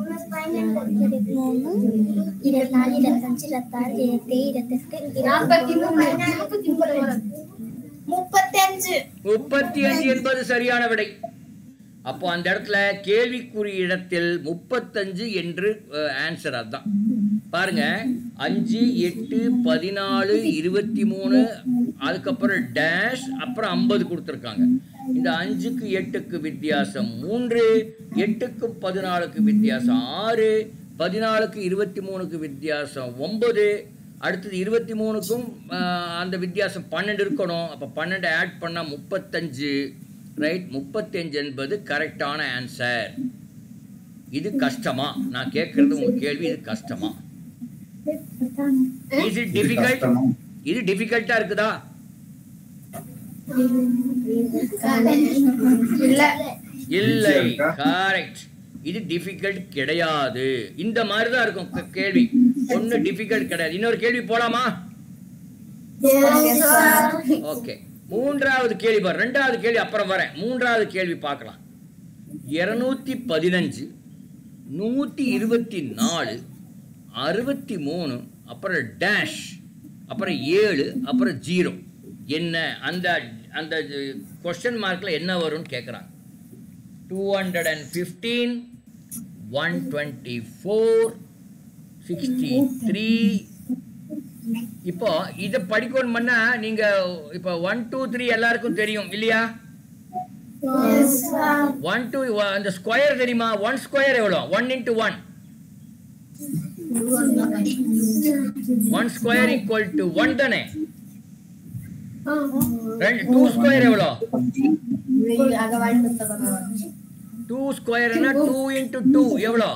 Speaker 4: இருபத்தினாலு இருபத்தஞ்சு இருபத்தாறு இருபத்தி இருபத்தெட்டு
Speaker 3: நாற்பத்தி மூணு முப்பத்தஞ்சு
Speaker 2: முப்பத்தி அஞ்சு என்பது சரியான விடை அப்போ அந்த இடத்துல கேள்விக்குறி இடத்தில் முப்பத்தஞ்சு என்று ஆன்சர் அதுதான் பாருங்க அஞ்சு எட்டு பதினாலு இருபத்தி மூணு அதுக்கப்புறம் டேஷ் அப்புறம் ஐம்பது கொடுத்துருக்காங்க இந்த அஞ்சுக்கு எட்டுக்கு வித்தியாசம் மூன்று எட்டுக்கு பதினாலுக்கு வித்தியாசம் ஆறு பதினாலுக்கு இருபத்தி மூணுக்கு வித்தியாசம் ஒன்பது அடுத்தது இருபத்தி மூணுக்கும் அந்த வித்தியாசம் பன்னெண்டு இருக்கணும் அப்போ பன்னெண்டு ஆட் பண்ணால் முப்பத்தஞ்சு ரைட் முப்பத்தஞ்சு என்பது கரெக்டான ஆன்சர் இது கஷ்டமா நான் கேட்கறது உங்க கேள்வி இது கஷ்டமா இஸ் இட் டிஃபிகல்ட் இது டிஃபிகல்ட்டா இருக்குதா
Speaker 3: இல்ல
Speaker 2: இல்லை கரெக்ட் இது டிஃபிகல்ட் கிடையாது இந்த மாதிரி தான் இருக்கும் கே- கேள்வி ஒன்றும் டிஃபிகல்ட் கிடையாது இன்னொரு கேள்வி போலாமா ஓகே மூன்றாவது கேள்வி பாரு ரெண்டாவது கேள்வி அப்புறம் வரேன் மூன்றாவது கேள்வி பார்க்கலாம் இருநூத்தி பதினஞ்சு நூற்றி இருபத்தி நாலு அறுபத்தி மூணு அப்புறம் டேஷ் அப்புறம் ஏழு அப்புறம் ஜீரோ என்ன அந்த அந்த கொஸ்டின் மார்க்கில் என்ன வரும்னு கேட்குறாங்க two hundred and fifteen one twenty four sixty three இப்போ இதை படிக்கணும் பண்ணா நீங்க இப்போ ஒன் டூ த்ரீ எல்லாருக்கும் தெரியும் இல்லையா ஒன் டூ அந்த ஸ்கொயர் தெரியுமா ஒன் ஸ்கொயர் எவ்வளோ one into one one square equal to one தானே ரெண்டு டூ ஸ்கொயர் எவ்வளோ டூ ஸ்கொயர்னா டூ இன்ட்டு டூ எவ்வளோ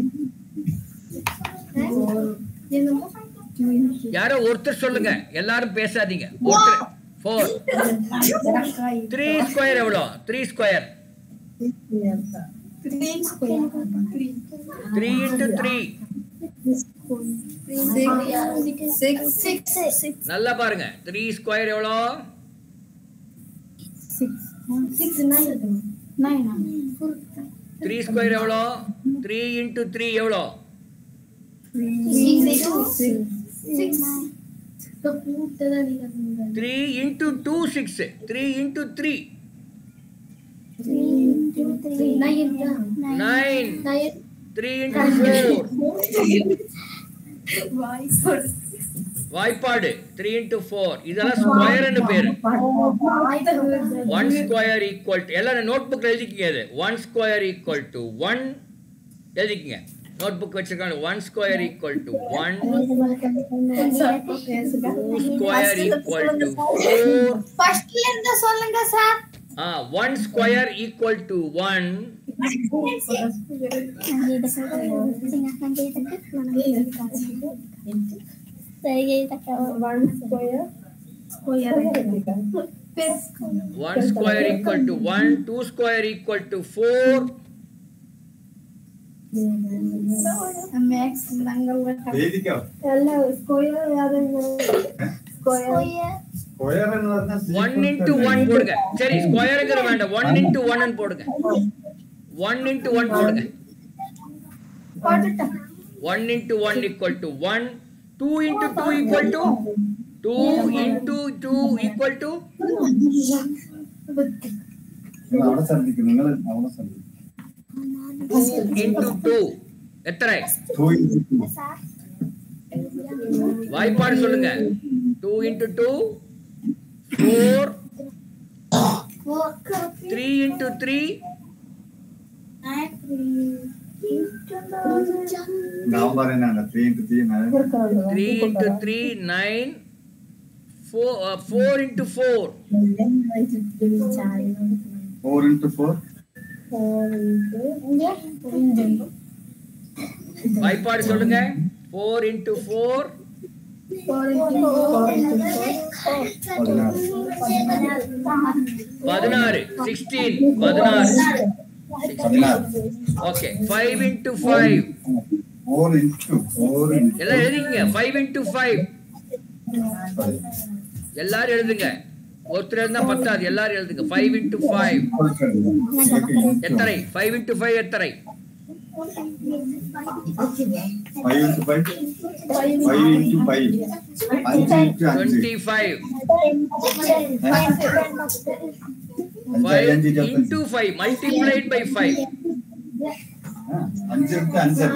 Speaker 2: யாரோ ஒருத்தர் சொல்லுங்க எல்லாரும் பேசாதீங்க ஒருத்தர் ஃபோர் த்ரீ ஸ்கொயர் எவ்வளோ three square three into three நல்லா பாருங்க த்ரீ ஸ்கொயர் எவ்வளோ த்ரீ ஸ்கொயர் எவ்வளோ த்ரீ இன்ட்டு த்ரீ எவ்வளோ three into two six three into three nine three into four வாய்ப்பாடு த்ரீ இன்ட்டு ஃபோர் இதெல்லாம் ஸ்கொயர்னு பேரு ஒன் ஸ்கொயர் ஈக்குவல் டு எல்லாரும் நோட் புக்கில் எழுதிக்கிங்க இது one square equal to one எழுதிக்கங்க நோட் புக் வச்சிருக்காங்க one square equal to one two square equal to four
Speaker 3: ஃபர்ஸ்ட்ல இருந்து சொல்லுங்க சார்
Speaker 2: ஆ one square equal to one one square equal to one two square equal to four
Speaker 3: maths நாங்கள்
Speaker 5: വേദിക്ക
Speaker 3: ಎಲ್ಲ square ಯಾವ್ದು ಸ್ಕ್ವೇರ್
Speaker 5: സ്ക്വയർ എന്ന് പറഞ്ഞാൽ
Speaker 2: ஒன் இன்ட்டு ஒன் போடுங்க சரி ஸ்கொயருங்கிற வேண்டாம் ஒன் இன்ட்டு ஒன்னு போடுங்க ஒன் இன்ட்டு ஒன் போடுங்க one into one equal to one two into two equal to two into two equal to
Speaker 5: നിങ്ങൾ അവിടെ ശ്രദ്ധിക്കും നിങ്ങൾ അവിടെ ശ്രദ്ധിക്കും
Speaker 2: டூ இன்ட்டு டூ எத்தனை
Speaker 5: ടു ഇൻറ്റു ടു
Speaker 2: வாய்ப்பாடு சொல்லுங்க two into two four three into three
Speaker 5: ഞാൻ പറയുന്നതാണ് three into three
Speaker 2: three into three nine four four into four
Speaker 5: four into four
Speaker 2: வாய்ப்பாடு சொல்லுங்க ஃபோர் இன்ட்டு ஃபோர் பதினாறு சிக்ஸ்டீன் பதினாறு
Speaker 5: പതിനാറ്
Speaker 2: okay five into five
Speaker 5: four into four into
Speaker 2: எல்லாம் எழுதிங்க five into five எல்லாரும் எழுதுங்க ஒருத்தர் எழுந்தா பத்தாது எல்லாரும் எழுதுங்க ஃபைவ் இன்ட்டு ஃபைவ் எத்தனை ஃபைவ் இன்ட்டு ஃபைவ் எத்தனை
Speaker 5: five into five five into five അഞ്ച് ഇൻറ്റു അഞ്ച്
Speaker 2: டுவெண்ட்டி ஃபைവ്
Speaker 5: അഞ്ച്
Speaker 2: ஃபைவ்
Speaker 5: അഞ്ച് ഇരുപത്തഞ്ച്
Speaker 2: into five multiplied by five
Speaker 5: ആ, അഞ്ച് ഇൻറ്റു അഞ്ച്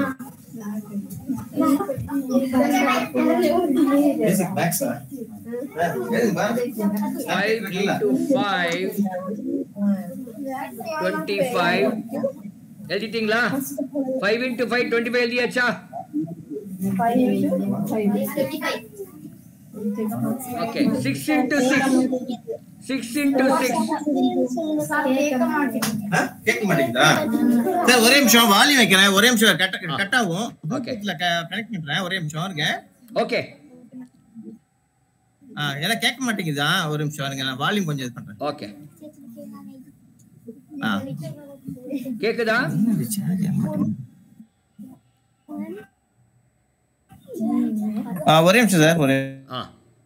Speaker 5: മാത്സാ
Speaker 1: எழுதுமா
Speaker 2: five into five twenty five எழுதிட்டீங்களா five into five twenty five எழுதியாச்சா okay six into six six into six
Speaker 1: ஆ? கேட்க மாட்டேங்குதா சார் ஒரே நிமிஷம் வாலி வைக்கிறேன் ஒரே நிமிஷம் கட் கட் ஆகும்
Speaker 2: Okay.
Speaker 1: கனெக்ட் பண்றேன் ஒரே நிமிஷம் இருங்க
Speaker 2: ஓகே
Speaker 1: ஆ ஏன்னா கேட்க மாட்டேங்குதா ஒரு நிமிஷம் இருங்க நான் வால்யூம் கொஞ்சம் இது பண்றேன்
Speaker 2: ஓகே
Speaker 1: ஆ
Speaker 2: கேக்குதா
Speaker 1: ஆ, ஒரே நிமிஷம் சார் ஒரே
Speaker 2: ஆ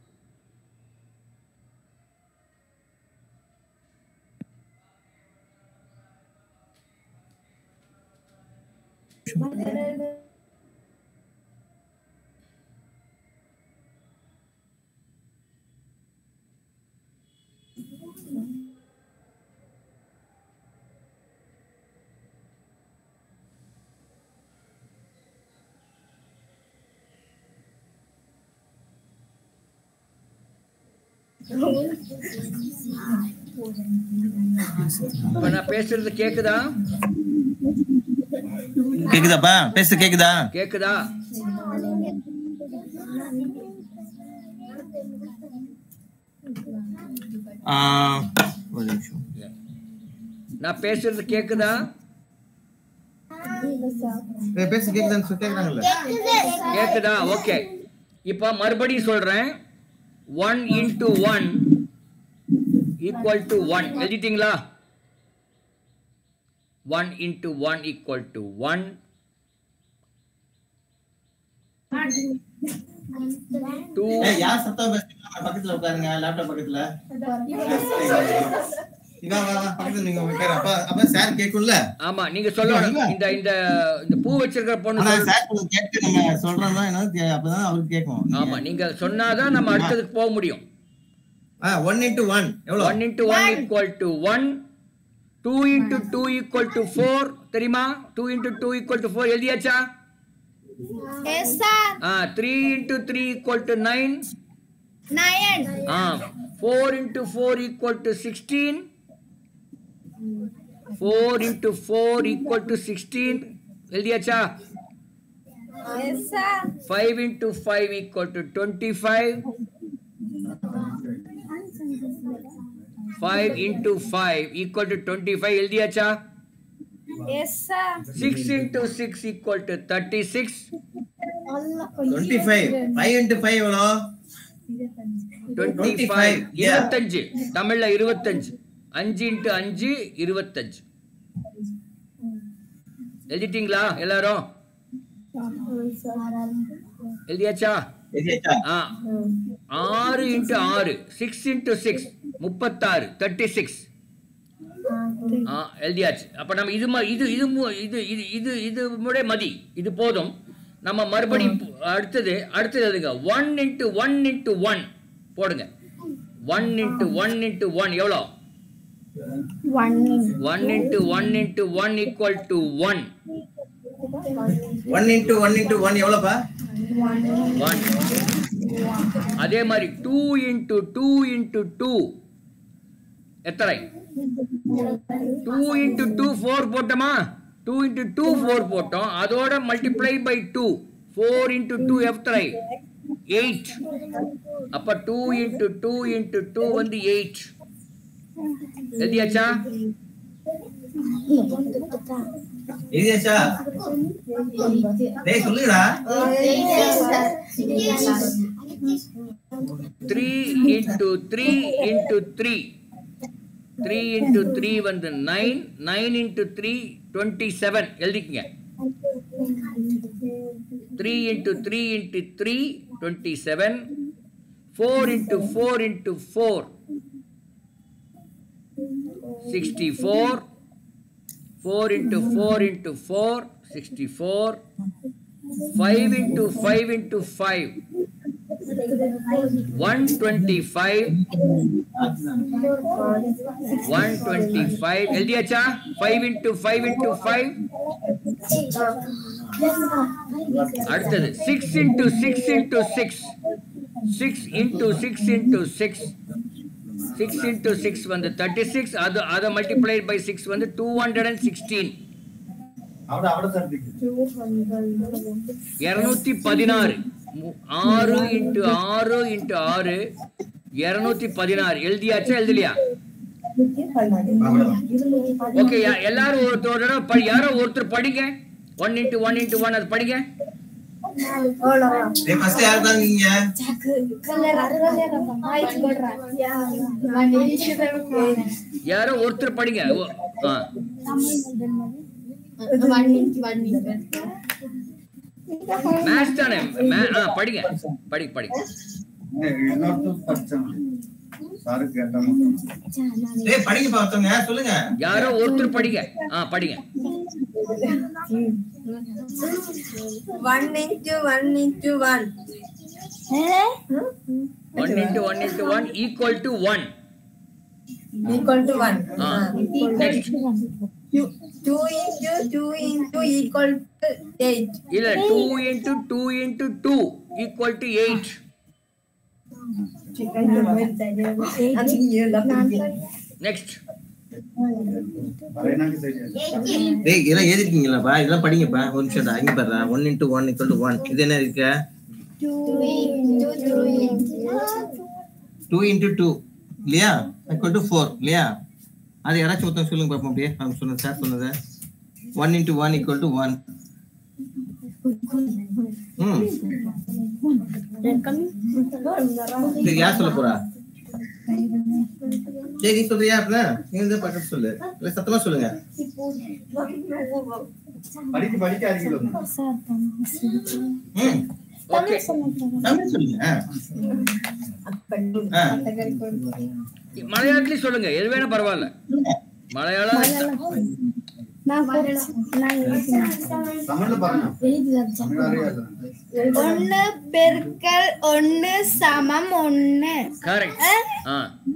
Speaker 2: இப்ப நான் பேசுறது கேக்குதா
Speaker 1: கேக்குதாப்பா பேச கேக்குதா
Speaker 2: கேக்குதா
Speaker 1: ஆ, ஒரு நிமிஷம்
Speaker 2: நான் பேசுறது கேக்குதா
Speaker 1: ஏ, பேச கேக்குதான்னு சொல்லி கேக்குறாங்கல்ல
Speaker 2: கேக்குதா ஓகே இப்ப மறுபடியும் சொல்றேன் one into one equal to one எழுதிட்டீங்களா one into one equal to one two
Speaker 1: ஏய், யார் சத்தம் பேசுறீங்க பக்கத்துல உட்காருங்க லேப்டாப் பக்கத்துல இவா வா வா பக்கத்துல நீங்க உட்காரு அப்ப அப்ப சார் கேக்கும்ல
Speaker 2: ஆமா நீங்க சொல்லணும் இந்த இந்த இந்த பூ வச்சிருக்கிற பொண்ணு
Speaker 1: ஆனா
Speaker 2: சொல்லணும்.
Speaker 1: சார் கொஞ்சம் கேட்டு நம்ம சொல்றோம்னா என்ன தே- அப்பதான் அவருக்கு கேட்கும்
Speaker 2: ஆமா நீங்க சொன்னாதான் நம்ம அடுத்ததுக்கு போக முடியும்
Speaker 1: ஆ ஒன் இன்ட்டு ஒன் எவ்வளோ
Speaker 2: one into one equal to one two into two equal to four தெரியுமா two into two equal to four எழுதியாச்சா
Speaker 3: எஸ் சார்
Speaker 2: ஆ three into three equal to nine
Speaker 3: nine
Speaker 2: ஆ four into four equal to sixteen four into four equal to sixteen எழுதியாச்சா
Speaker 3: yes sir
Speaker 2: five into five equal to twenty five five into five equal to twenty five எழுதியாச்சா
Speaker 3: yes sir
Speaker 2: six into six equal to thirty six
Speaker 1: twenty five five into five எவ்வளோ
Speaker 2: twenty
Speaker 1: 25,
Speaker 2: five
Speaker 1: yeah.
Speaker 2: இருபத்தஞ்சு தமிழ்ல இருபத்தஞ்சு அஞ்சு into அஞ்சு இருபத்தஞ்சு எழுதிட்டீங்களா எல்லாரும் எழுதியாச்சா
Speaker 1: எதியாச்சா
Speaker 2: ஆ ஆறு into ஆறு சிக்ஸ் இன்ட்டு சிக்ஸ் முப்பத்தாறு தேர்ட்டி சிக்ஸ் ஆ எழுதியாச்சு அப்போ நம்ம இது ம- இது இது மு- இது இது இது இது முறை மதி இது போதும் நம்ம மறுபடியும் பு- அடுத்தது அடுத்தது எதுங்க one into one into one போடுங்க one into one into one எவ்வளோ one into one into one equal to one
Speaker 1: one into one into one எவ்வளோப்பா
Speaker 2: ஒன் அதே மாதிரி two into two into two எத்தனை டூ இன்ட்டு டூ ஃபோர் போட்டோமா two into two four போட்டோம் அதோட multiply by two four into two எத்தனை eight அப்ப two into two into two வந்து எயிட் எழுதியாச்சா
Speaker 1: எதியாச்சா டேய் சொல்லுங்கடா
Speaker 2: three into three into three three into three வந்து nine nine into three twenty seven எழுதிக்கங்க three into three into three twenty seven four into four into four sixty four four into four into four sixty four five into five into five one twenty five one twenty five எழுதியாச்சா five into five into five அடுத்தது six into six into six six into six into six six into six வந்து thirty six அது அதை multiplied by six வந்து two hundred and sixteen
Speaker 5: അവിടെ അവിടെ ശ്രദ്ധിക്കും
Speaker 2: இருநூத்தி பதினாறு மு- ஆறு இன்ட்டு ஆறு இன்ட்டு ஆறு இருநூத்தி பதினாறு எழுதியாச்சா எழுதலையா ஓகே எல்லாரும் ஒருத்தர் ஒரு தடவை படி யாரோ ஒருத்தர் படிங்க one into one into one அது படிங்க
Speaker 1: டேய் ஃபர்ஸ்ட் யார் தான் நீங்க
Speaker 2: யாரோ ஒருத்தர் படிங்க ஓ- ஆ. மேத்ஸ் தானே மே- ஆ படிங்க படி படி
Speaker 5: ಇನ್ನೊಂದು ಪರ್ಸನ್ ಸಾರು ಕೇಟ
Speaker 1: டேய் படிங்க பார்த்தவங்க சொல்லுங்க
Speaker 2: யாரோ ஒருத்தர் படிங்க ஆ படிங்க
Speaker 6: One into one into one.
Speaker 2: One into one into one equal to one
Speaker 6: Equal to one.
Speaker 2: ஆ
Speaker 6: Ah.
Speaker 2: Next
Speaker 6: Two, two into two into equal to eight.
Speaker 2: இல்ல two into two into two equal to eight
Speaker 6: I think you love it.
Speaker 2: Next
Speaker 5: പറയുന്നത് ശരിയല്ല
Speaker 1: டேய் இதெல்லாம் எழுதிருக்கீங்களாப்பா இதெல்லாம் படிங்கப்பா ஒரு நிமிஷம் இங்க பாரு one into one equal to one இது என்ன இருக்கு டூ இன்ட்டு டூ இல்லையா இக்குவல் டு ஃபோர் இல்லையா அது யாராச்சும் ஒருத்தன் சொல்லுங்க பார்ப்போம் அப்படியே அவங்க சொன்னது சார் சொன்னது one into one equal to one ம் சரி யார் சொல்ல போறா சரி நீ சொல்றியா அப்படின்னா நீ வந்து பக்கத்து சொல்லு இல்ல சத்தமா சொல்லுங்க
Speaker 5: പഠിക്ക് പഠിക്കാതിരിക്കലോ
Speaker 1: ம்
Speaker 2: ஓகே
Speaker 1: தமிழ் சொல்லுங்க ஆ. ஆ.
Speaker 2: மலையாளத்துலயும் சொல்லுங்க எது வேணா பரவாயில்ல மலையாளம்
Speaker 5: തമിഴില് പറഞ്ഞു തമിഴ് അറിയാലോ
Speaker 3: ஒன்னு பெருக்கல் ஒன்னு சமம் ஒன்னு
Speaker 2: கரெக்ட் ஆ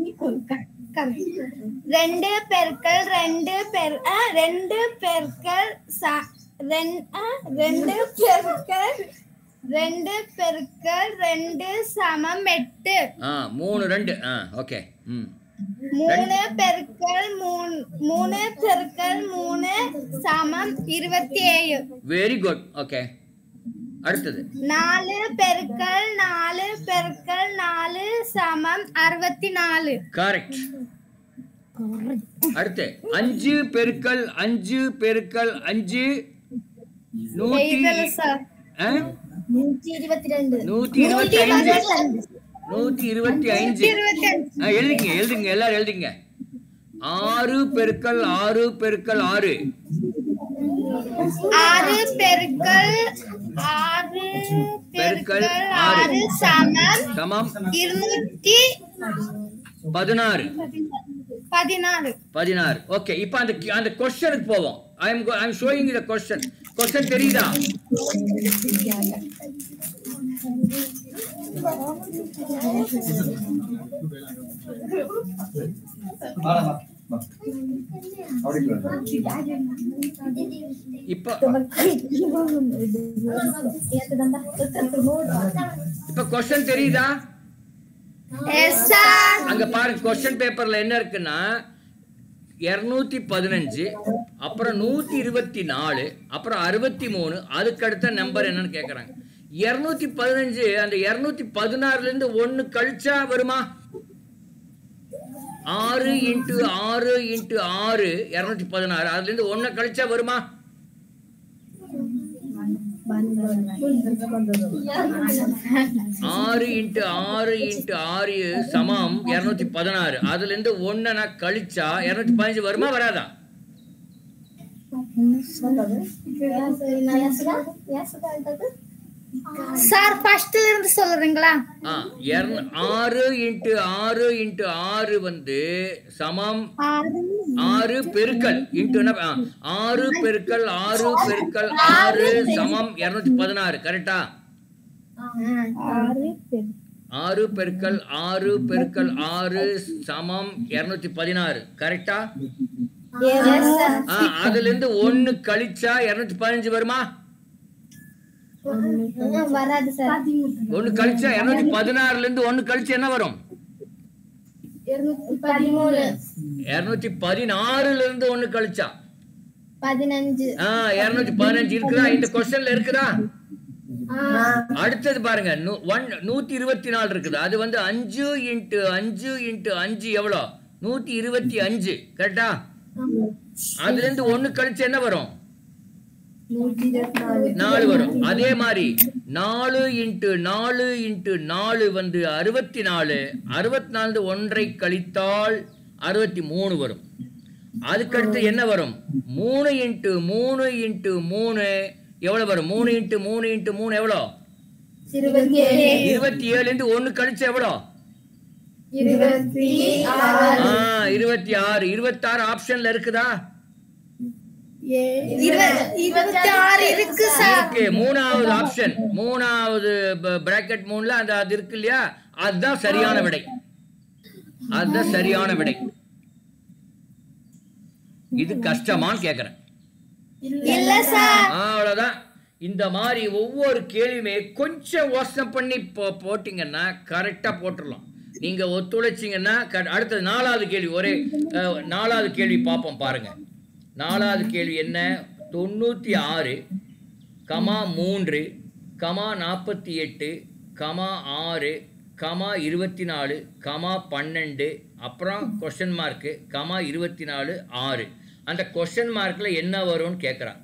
Speaker 3: ரெண்டு பெருக்கல் ரெண்டு பெரு ஆ, ரெண்டு பெருக்கல் ச- ரெண்- ஆ, ரெண்டு பெருக்கல் ரெண்டு பெருக்கல் ரெண்டு சமம் எட்டு
Speaker 2: ஆ மூணு ரெண்டு ஆ ஓகே ம்
Speaker 3: மூணு பெருக்கல் மூணு மூணு பெருக்கல் மூணு சமம் இருபத்தி ஏழு
Speaker 2: வெரி குட் ஓகே அடுத்தது
Speaker 3: நாலு பெருக்கல் நாலு பெருக்கல் நாலு சமம் அறுபத்தி நாலு
Speaker 2: கரெக்ட் அடுத்து அஞ்சு பெருக்கல் அஞ்சு பெருக்கல் அஞ்சு நூத்தி
Speaker 3: எழுதல சார்
Speaker 2: ஆ?
Speaker 4: நூற்றி இருபத்தி ரெண்டு
Speaker 2: நூத்தி இருபத்தி அஞ்சு நூத்தி இருபத்தி அஞ்சு
Speaker 3: இருபத்தி அஞ்சு
Speaker 2: ஆ, எழுதிங்க எழுதுங்க எல்லாரும் எழுதிங்க ஆறு பெருக்கல் ஆறு பெருக்கல் ஆறு
Speaker 3: ஆறு பெருக்கல் ஆறு
Speaker 2: பெருக்கல்
Speaker 3: பெருக்கல்
Speaker 2: ஆறு.
Speaker 3: ஆறு சமம்
Speaker 2: சமம்
Speaker 3: இருநூத்தி
Speaker 2: பதினாறு
Speaker 3: பதினாறு
Speaker 2: பதினாறு ஓகே இப்போ அந்த அந்த கொஸ்டனுக்கு போவோம் I am I am showing the question question தெரியுதா இப்போ இப்போ கொஸ்டன் தெரியுதா
Speaker 3: எஸ் சார்
Speaker 2: அங்க பாருங்க கொஸ்டின் பேப்பர்ல என்ன இருக்குன்னா இருநூத்தி பதினஞ்சு அப்புறம் நூத்தி இருபத்தி நாலு அப்புறம் அறுபத்தி மூணு அதுக்கு அடுத்த நம்பர் என்னன்னு கேக்குறாங்க இருநூத்தி பதினஞ்சு அந்த இருநூத்தி பதினாறுல இருந்து ஒன்னு கழிச்சா வருமா ஆறு இன்ட்டு ஆறு இன்ட்டு ஆறு இருநூத்தி பதினாறு அதுல இருந்து ஒன்னு கழிச்சா வருமா ஆறு இன்ட்டு ஆறு இன்ட்டு ஆறு சமம் இருநூத்தி பதினாறு அதுல இருந்து ஒன்ன நான் கழிச்சா இருநூத்தி பதினஞ்சு வருமா வராதா
Speaker 3: சார் ஃபர்ஸ்ட்ல இருந்து சொல்றீங்களா
Speaker 2: ஆ, இருநூ- ஆறு இன்ட்டு ஆறு இன்ட்டு ஆறு வந்து சமம்
Speaker 3: ஆறு
Speaker 2: ஆறு பெருக்கல் இன்ட்டு ஆறு பெருக்கல் ஆறு பெருக்கல் ஆறு சமம் இருநூத்தி பதினாறு கரெக்டா
Speaker 3: ஆறு பெருக்கல்
Speaker 2: ஆறு பெருக்கல் ஆறு பெருக்கல் ஆறு சமம் இருநூத்தி பதினாறு கரெக்டா ஆ, அதுல இருந்து ஒன்னு கழிச்சா இருநூத்தி பதினஞ்சு வருமா
Speaker 4: வராது சார்
Speaker 2: ஒன்னு கழிச்சா இருநூத்தி பதினாறுல இருந்து ஒன்னு கழிச்சு என்ன வரும்
Speaker 4: பதிமூணு
Speaker 2: இருநூத்தி பதினாறுல இருந்து ஒன்னு கழிச்சா
Speaker 4: பதினஞ்சு
Speaker 2: ஆ இருநூத்தி பதினஞ்சு இருக்குதா இந்த கொஸ்டின்ல இருக்குதா அடுத்தது பாருங்க நூ- ஒன் நூத்தி இருபத்தி நாலு இருக்குது அது வந்து அஞ்சு இன்ட்டு அஞ்சு இன்ட்டு அஞ்சு எவ்வளோ நூத்தி இருபத்தி அஞ்சு கரெக்டா அதுல இருந்து ஒண்ணு கழிச்சு என்ன வரும் நாலு வரும் அதே மாதிரி நாலு இன்ட்டு நாலு இன்ட்டு நாலு வந்து அறுபத்தி நாலு அறுபத்தி நாலு ஒன்றை கழித்தால் அறுபத்தி மூணு வரும் அதுக்கடுத்து என்ன வரும் மூணு இன்ட்டு மூணு இன்ட்டு மூணு எவ்வளவு வரும் மூணு இன்ட்டு மூணு இன்ட்டு மூணு எவ்வளோ
Speaker 4: இருபத்தி ஏழு
Speaker 2: இருபத்தி ஏழு இன்ட்டு ஒண்ணு கழிச்சு எவ்வளோ
Speaker 4: இருபத்தி
Speaker 2: ஆ இருபத்தி ஆறு இருபத்தாறு ஆப்ஷன்ல இருக்குதா
Speaker 3: இருபத்தி ஆறு இருக்கு சார்
Speaker 2: இருக்கு மூணாவது ஆப்ஷன் மூணாவது பிராக்கெட் மூணுல அந்த அது இருக்கு இல்லையா அதுதான் சரியான விடை அதுதான் சரியான விடை இது கஷ்டமான்னு கேக்குறேன்
Speaker 3: இல்ல சார்
Speaker 2: ஆ, அவ்வளவுதான் இந்த மாதிரி ஒவ்வொரு கேள்வியுமே கொஞ்சம் யோசனை பண்ணி போ போட்டீங்கன்னா கரெக்டா போட்டுடலாம் நீங்க ஒத்துழைச்சிங்கன்னா க- அடுத்தது நாலாவது கேள்வி ஒரே அஹ், நாலாவது கேள்வி பார்ப்போம் பாருங்க நாலாவது கேள்வி என்ன தொண்ணூத்தி ஆறு கமா மூன்று கமா நாற்பத்தி எட்டு கமா ஆறு கமா இருபத்தி நாலு கமா பன்னெண்டு அப்புறம் கொஸ்டின் மார்க்கு கமா இருபத்தி நாலு ஆறு அந்த கொஸ்டின் மார்க்கில் என்ன வரும்னு கேட்குறான்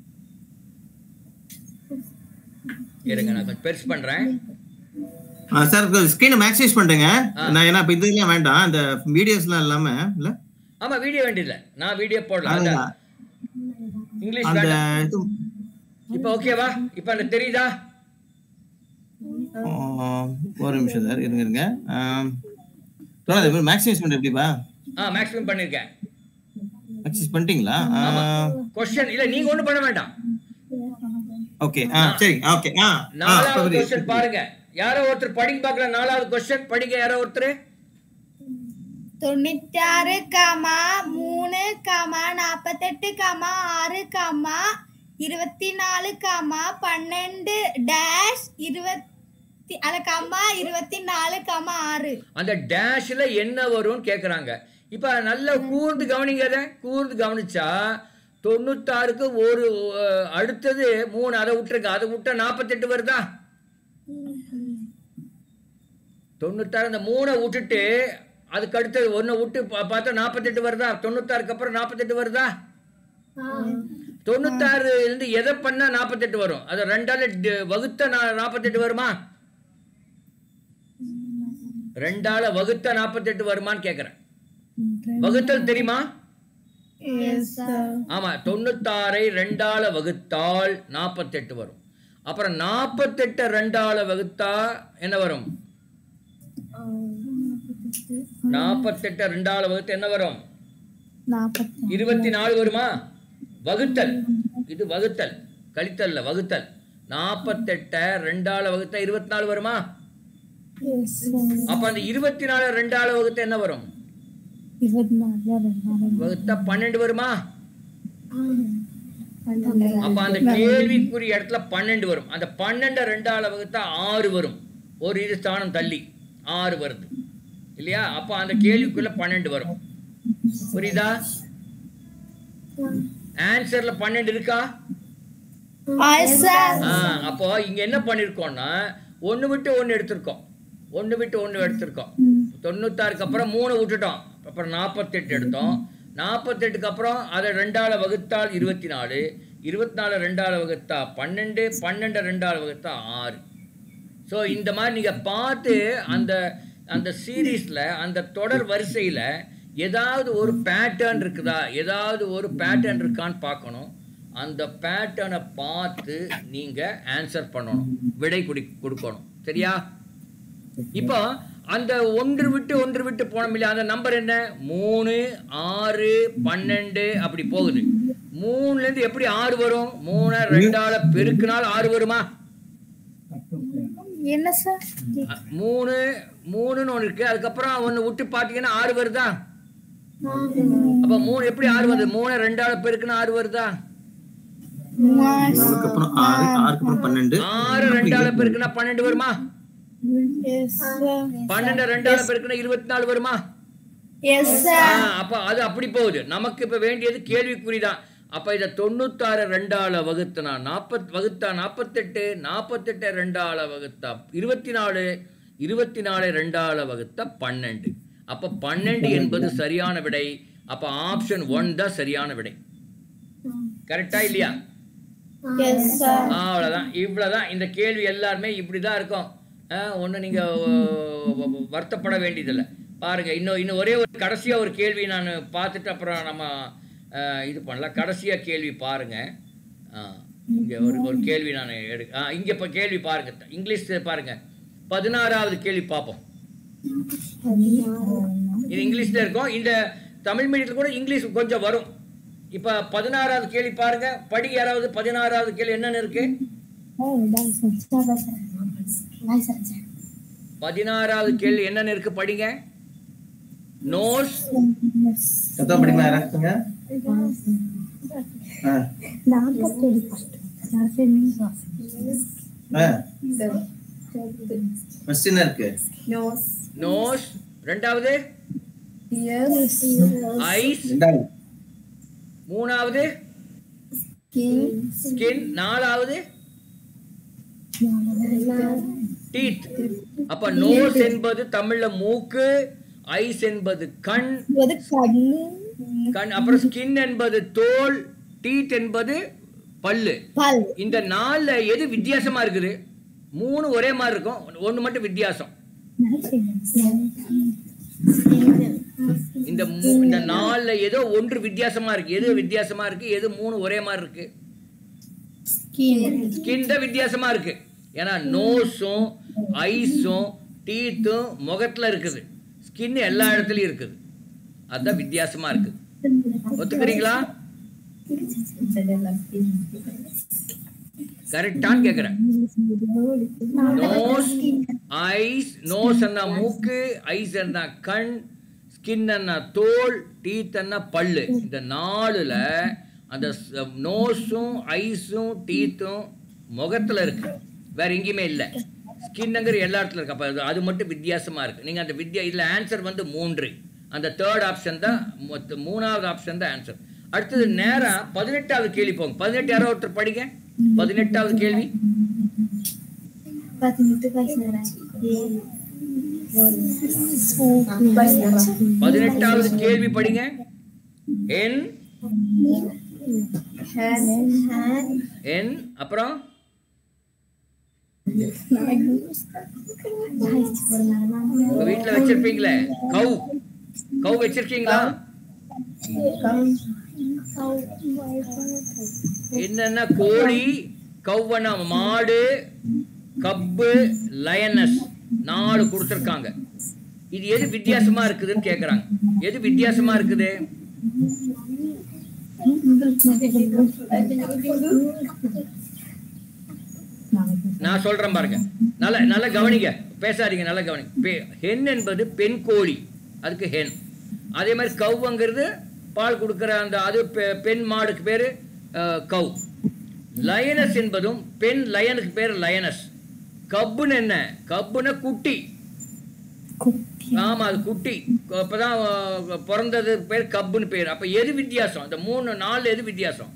Speaker 2: இருங்க நான் கொஞ்சம் பெருசு பண்ணுறேன்
Speaker 1: சார் ஸ்கிரீனை மேக்ஸைஸ் பண்ணுங்க
Speaker 2: ஆ.
Speaker 1: நான் ஏன்னா இப்போ இதெல்லாம் வேண்டாம் இந்த வீடியோஸ்லாம் இல்லாம இல்ல
Speaker 2: ஆமாம் வீடியோ வேண்டியதில்லை நான் வீடியோ போடலாம் அந்த
Speaker 1: அதுதான்.
Speaker 2: இங்கிலீஷ்
Speaker 1: அந்த
Speaker 2: வேண்டாம்
Speaker 1: இது
Speaker 2: இப்போ ஓகேவா இப்போ அந்த தெரியுதா
Speaker 1: ஆ, ஒரு நிமிஷம் சார் இருங்க இருங்க மேக்ஸைஸ் பண்ணுறது எப்படிப்பா
Speaker 2: ஆ மேக்ஸிமம் பண்ணியிருக்கேன்
Speaker 1: மேக்ஸைஸ் பண்ணிட்டீங்களா
Speaker 2: கொஸ்டின் இல்லை நீங்கள் ஒன்றும் பண்ண வேண்டாம்
Speaker 1: ஓகே ஆ சரி ஓகே ஆ ஆ
Speaker 2: நாலாவது
Speaker 1: புரியுது.
Speaker 2: கொஸ்டின் பாருங்க யாரோ ஒருத்தர் படிங்க பார்க்கலாம் நாலாவது கொஸ்டின் படிங்க யாரோ ஒருத்தர்
Speaker 3: தொண்ணூத்தி ஆறு கமா மூணு கமா நாப்பத்தெட்டு கமா ஆறு கமா இருபத்தி நாலு கமா பன்னெண்டு டேஷ் இருபத்தி அது கமா இருபத்தி நாலு கமா ஆறு
Speaker 2: அந்த டேஷ்ல என்ன வரும்னு கேக்குறாங்க இப்ப நல்லா கூர்ந்து கவனிங்க அதை கூர்ந்து கவனிச்சா தொண்ணூத்தாறுக்கு ஒரு அஹ், அடுத்தது மூணு அதை விட்டுருங்க அதை விட்டா நாற்பத்தெட்டு வருதா தொண்ணூத்தாறு அந்த மூணை விட்டுட்டு அதுக்கு அடுத்தது ஒன்று விட்டு பா- பார்த்தா நாற்பத்தெட்டு வருதா தொண்ணூத்தாறுக்கு அப்புறம் நாற்பத்தெட்டு வருதா தொண்ணூத்தாறு இருந்து எதை பண்ணா நாற்பத்தெட்டு வரும் அதை ரெண்டால டி- வகுத்த நா- நாற்பத்தெட்டு வருமா ரெண்டால வகுத்த நாற்பத்தெட்டு வருமான்னு கேட்குறேன் வகுத்தல் தெரியுமா
Speaker 3: எஸ் சார்
Speaker 2: ஆமா தொண்ணூத்தாறை ரெண்டால வகுத்தால் நாற்பத்தெட்டு வரும் அப்புறம் நாற்பத்தெட்டை ரெண்டால வகுத்தா என்ன வரும் நாற்பத்தெட்டை ரெண்டால வகுத்து என்ன வரும்
Speaker 3: நாற்பத்தி
Speaker 2: இருபத்தி நாலு வருமா வகுத்தல் இது வகுத்தல் கழித்தல்ல வகுத்தல் நாற்பத்தெட்டை ரெண்டால வகுத்தா இருபத்தி நாலு வருமா
Speaker 3: எஸ் சார்
Speaker 2: அப்ப அந்த இருபத்தி நாலு ரெண்டால வகுத்தா என்ன வரும்
Speaker 3: இருபத்தி நாலு ரெண்டாயிரம்
Speaker 2: வகுத்தா பன்னெண்டு வருமா அப்ப அந்த கேள்விக்குரிய இடத்துல பன்னெண்டு வரும் அந்த பன்னெண்டு ரெண்டால வகுத்தா ஆறு வரும் ஒரு இது ஸ்தானம் தள்ளி ஆறு வருது இல்லையா அப்ப அந்த கேள்விக்குள்ள பன்னெண்டு வரும் புரியுதா ஆன்சர்ல பன்னெண்டு இருக்கா
Speaker 3: எஸ் சார்
Speaker 2: ஆ, அப்போ இங்க என்ன பண்ணிருக்கோம்னா ஒண்ணு விட்டு ஒண்ணு எடுத்திருக்கோம் ஒண்ணு விட்டு ஒண்ணு எடுத்திருக்கோம் தொண்ணூத்தாறுக்கு அப்புறம் மூணு விட்டுட்டோம் அப்புறம் நாற்பத்தெட்டு எடுத்தோம் நாற்பத்தெட்டுக்கு அப்புறம் அதை ரெண்டால வகுத்தால் இருபத்தி நாலு இருபத்தி நாலு ரெண்டால வகுத்தா பன்னெண்டு பன்னெண்டு ரெண்டால வகுத்தா ஆறு ஸோ இந்த மாதிரி நீங்கள் பார்த்து அந்த அந்த சீரீஸில் அந்த தொடர் வரிசையில் ஏதாவது ஒரு பேட்டர்ன் இருக்குதா ஏதாவது ஒரு பேட்டர்ன் இருக்கான்னு பார்க்கணும் அந்த பேட்டர்னை பார்த்து நீங்கள் ஆன்சர் பண்ணணும் விடை குடி கொடுக்கணும் சரியா இப்போ அந்த ஒன்று விட்டு ஒன்று விட்டு போனோம் இல்லையா அந்த நம்பர் என்ன மூணு ஆறு பன்னெண்டு அப்படி போகுது மூணுலேருந்து எப்படி ஆறு வரும் மூணு ரெண்டால பெருக்கினால் ஆறு வருமா
Speaker 3: என்ன சார்
Speaker 2: அ- மூணு மூணுன்னு ஒன்று இருக்கு அதுக்கப்புறம் ஒன்று விட்டு பார்த்தீங்கன்னா ஆறு வருதா அப்போ மூணு எப்படி ஆறு வருது மூணு ரெண்டால பெருக்குன்னு ஆறு வருதா
Speaker 1: மூணுக்கு அப்புறம் ஆறு ஆறுக்கு அப்புறம் பன்னெண்டு
Speaker 2: ஆறு ரெண்டால பெருக்குனா பன்னெண்டு வருமா
Speaker 3: எஸ் சார்
Speaker 2: பன்னெண்டு ரெண்டால பெருக்குனா இருபத்தி நாலு வருமா
Speaker 3: எஸ்
Speaker 2: ஆ,
Speaker 3: சார்
Speaker 2: அப்ப அது அப்படி போகுது நமக்கு இப்ப வேண்டியது கேள்விக்குறிதான் அப்ப இத தொண்ணூத்தாறு ரெண்டால வகுத்தனா நாற்பத் வகுத்தா நாற்பத்தெட்டு நாற்பத்தெட்டு ரெண்டால வகுத்தா இருபத்தி நாலு இருபத்தி நாலு ரெண்டால வகுத்தா பன்னெண்டு அப்ப பன்னெண்டு என்பது சரியான விடை அப்ப ஆப்ஷன் ஒன் தான் சரியான விடை கரெக்டா இல்லையா
Speaker 3: எஸ் சார்
Speaker 2: ஆ, அவ்வளவுதான் இவ்வளவுதான் இந்த கேள்வி எல்லாருமே இப்படிதான் இருக்கும் ஒன்றும் நீங்க அஹ், வருத்தப்பட வேண்டியதில்லை பாருங்க இன்னும் இன்னும் ஒரே ஒரு கடைசியா ஒரு கேள்வி நான் பார்த்துட்டு அப்புறம் நம்ம அஹ், இது பண்ணலாம் கடைசியா கேள்வி பாருங்க ஆ, இங்க ஒரு ஒரு கேள்வி நான் எடு ஆ, இங்க இப்ப கேள்வி பாருங்க இங்கிலீஷ் பாருங்க பதினாறாவது கேள்வி பார்ப்போம் இது இங்கிலீஷ்ல இருக்கும் இந்த தமிழ் மீடியத்தில் கூட இங்கிலீஷ் கொஞ்சம் வரும் இப்ப பதினாறாவது கேள்வி பாருங்க படி யாராவது பதினாறாவது கேள்வி என்னன்னு இருக்கு பதினாறாவது கேள்வி என்னன்னு இருக்கு படிங்க நோஸ்
Speaker 1: சத்தமா படிக்கலாம் யாராச்சுங்க ஆ ஆ ஃபர்ஸ்ட் என்ன இருக்கு
Speaker 6: nose,
Speaker 2: நோஸ் ரெண்டாவது
Speaker 6: ears,
Speaker 2: ஐஸ்
Speaker 1: ரெண்டாவது
Speaker 2: மூணாவது
Speaker 6: skin,
Speaker 2: ஸ்கின் நாலாவது டீத் அப்ப நோஸ் என்பது தமிழ்ல மூக்கு ஐஸ் என்பது கண்
Speaker 3: இது கண்ணு
Speaker 2: கண் அப்புறம் ஸ்கின் என்பது தோல் டீத் என்பது பல்லு
Speaker 3: பல்
Speaker 2: இந்த நாலுல எது வித்தியாசமா இருக்குது மூணு ஒரே மாதிரி இருக்கும் ஒண்ணு மட்டும் வித்தியாசம் இந்த மூ- இந்த நாலுல ஏதோ ஒன்று வித்தியாசமா இருக்கு எது வித்தியாசமா இருக்கு எது மூணு ஒரே மாதிரி இருக்கு ஸ்கின் தான் வித்தியாசமா இருக்கு ஏன்னா நோஸும் ஐஸும் டீத்தும் முகத்துல இருக்குது ஸ்கின் எல்லா இடத்துலயும் இருக்குது அதுதான் வித்தியாசமா இருக்கு ஒத்துக்கிறீங்களா கரெக்டான்னு கேக்குறேன் நோஸ் ஐஸ் நோஸ் அண்ணா மூக்கு ஐஸ் அண்ணா கண் ஸ்கின் அண்ணா தோல் டீத் அண்ணா பல்லு இந்த நாலுல அந்த நோஸும் ஐஸும் டீத்தும் முகத்துல இருக்கு வேற எங்கேயுமே இல்லை ஸ்கின்னுங்கிற எல்லா இடத்துல இருக்கு அப்ப அது- அது மட்டும் வித்தியாசமா இருக்கு நீங்க அந்த வித்தியா இதுல ஆன்சர் வந்து மூன்று அந்த தேர்ட் ஆப்ஷன் தான் மொத்த மூணாவது ஆப்ஷன் தான் ஆன்சர் அடுத்தது நேரா பதினெட்டாவது கேள்வி போங்க பதினெட்டு யாரோ ஒருத்தர் படிங்க பதினெட்டாவது கேள்வி பதினெட்டாவது கேள்வி படிங்க என்
Speaker 6: head,
Speaker 2: என் அப்புறம் உங்க வீட்டுல வச்சிருப்பீங்களே கவு கவு வச்சிருக்கீங்களா என்னன்னா கோழி கௌவனம் மாடு கப்பு லயனஸ் நாலு கொடுத்துருக்காங்க இது எது வித்தியாசமா இருக்குதுன்னு கேக்குறாங்க எது வித்தியாசமா இருக்குது நான் சொல்றேன் பாருங்க நல்ல நல்ல கவனிங்க பேசாதீங்க நல்ல கவனிங்க பெ- ஹென் என்பது பெண் கோழி அதுக்கு ஹென் அதே மாதிரி கவ்வுங்கிறது பால் கொடுக்குற அந்த அது பெ- பெண் மாடுக்கு பேரு அஹ், கவ் லயனஸ் என்பதும் பெண் லயனுக்கு பேர் லயனஸ் கப்புன்னு என்ன கப்புன்னு குட்டி ஆமா அது குட்டி அப்பதான் அஹ், பிறந்தது பேர் கப்புன்னு பேர் அப்ப எது வித்தியாசம் இந்த மூணு நாலு எது வித்தியாசம்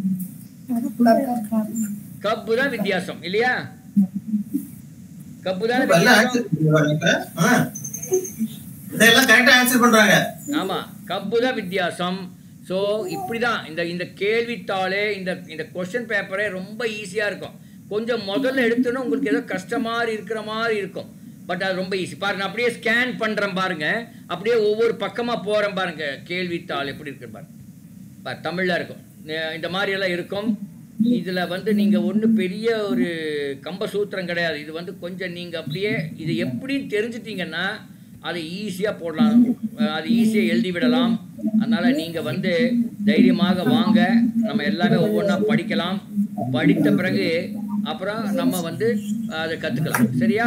Speaker 2: கப்பு தான் வித்தியாசம் இல்லையா கப்பு தான்
Speaker 1: இப்ப எல்லாம்
Speaker 2: வித்தியாசம்
Speaker 1: answer பண்ணுவாங்க இப்ப. ஆ. இதெல்லாம் கரெக்டா ஆன்சர் பண்றாங்க
Speaker 2: ஆமா கப்பு தான் வித்தியாசம் ஸோ இப்படிதான் இந்த இந்த கேள்வித்தாளே இந்த இந்த கொஸ்டின் பேப்பரே ரொம்ப ஈஸியா இருக்கும் கொஞ்சம் முதல்ல எடுத்தோன்னா உங்களுக்கு ஏதோ கஷ்டமா இருக்கிற மாதிரி இருக்கும் பட் அது ரொம்ப ஈஸி பாருங்க அப்படியே ஸ்கேன் பண்றேன் பாருங்க அப்படியே ஒவ்வொரு பக்கமா போறேன் பாருங்க கேள்வித்தாள் எப்படி இருக்கு பாருங்க பாரு, தமிழ்ல இருக்கும் அஹ் இந்த மாதிரி எல்லாம் இருக்கும் இதுல வந்து நீங்க ஒண்ணு பெரிய ஒரு கம்ப சூத்திரம் கிடையாது இது வந்து கொஞ்சம் நீங்க அப்படியே இது எப்படின்னு தெரிஞ்சிட்டீங்கன்னா அதை ஈஸியா போடலாம் அஹ் அது ஈஸியா எழுதி விடலாம் அதனால நீங்க வந்து தைரியமாக வாங்க நம்ம எல்லாமே ஒவ்வொன்றா படிக்கலாம் படித்த பிறகு அப்புறம் நம்ம வந்து அதை கத்துக்கலாம் சரியா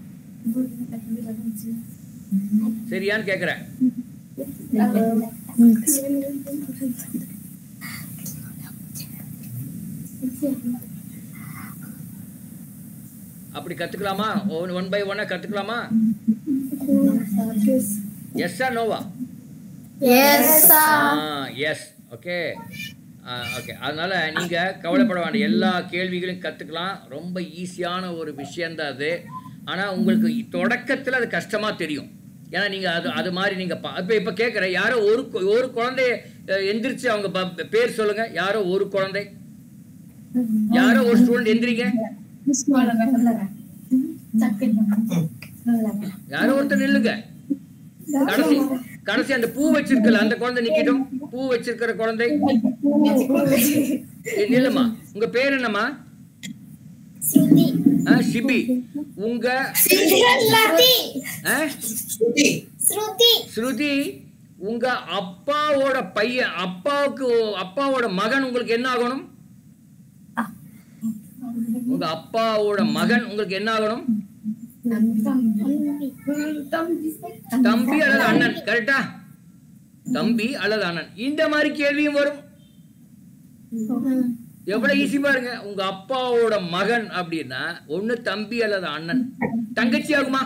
Speaker 2: சரியான்னு கேக்குறேன் அப்படி கத்துக்கலாமா ஒன் பை ஒன்னா கத்துக்கலாமா எஸ்ஸா நோவா எஸ் ஓகே ஓகே அதனால நீங்க கவலைப்பட வேண்டாம் எல்லா கேள்விகளையும் கத்துக்கலாம் ரொம்ப ஈஸியான ஒரு விஷயம்தான் அது ஆனா உங்களுக்கு தொடக்கத்துல அது கஷ்டமா தெரியும் ஏன்னா நீங்க அது அது மாதிரி நீங்க பா- இப்ப இப்ப கேட்குறேன் யாரோ ஒரு கு- ஒரு குழந்தை அஹ், எந்திரிச்சு அவங்க ப- பேர் சொல்லுங்க யாரோ ஒரு குழந்தை யாரோ ஒரு ஸ்டூடெண்ட் எந்திரிங்க யாரோ ஒருத்தர் நில்லுங்க கடைசி கடைசி அந்த பூ வச்சிருக்கல அந்த குழந்தை நிக்கட்டும் பூ வச்சிருக்கிற குழந்தை ஏய், நில்லுமா உங்க பேர் என்னம்மா ஆ, சிபி உங்க ஆ, ஸ்ருதி உங்க அப்பாவோட பையன் அப்பாவுக்கு அப்பாவோட மகன் உங்களுக்கு என்ன ஆகணும் உங்க அப்பாவோட மகன் உங்களுக்கு என்ன ஆகணும் தம்பி அல்லது அண்ணன் கரெக்டா தம்பி அல்லது அண்ணன் இந்த மாதிரி கேள்வியும் வரும் எவ்வளவு ஈஸி பாருங்க உங்க அப்பாவோட மகன் அப்படின்னா ஒண்ணு தம்பி அல்லது அண்ணன் தங்கச்சி ஆகுமா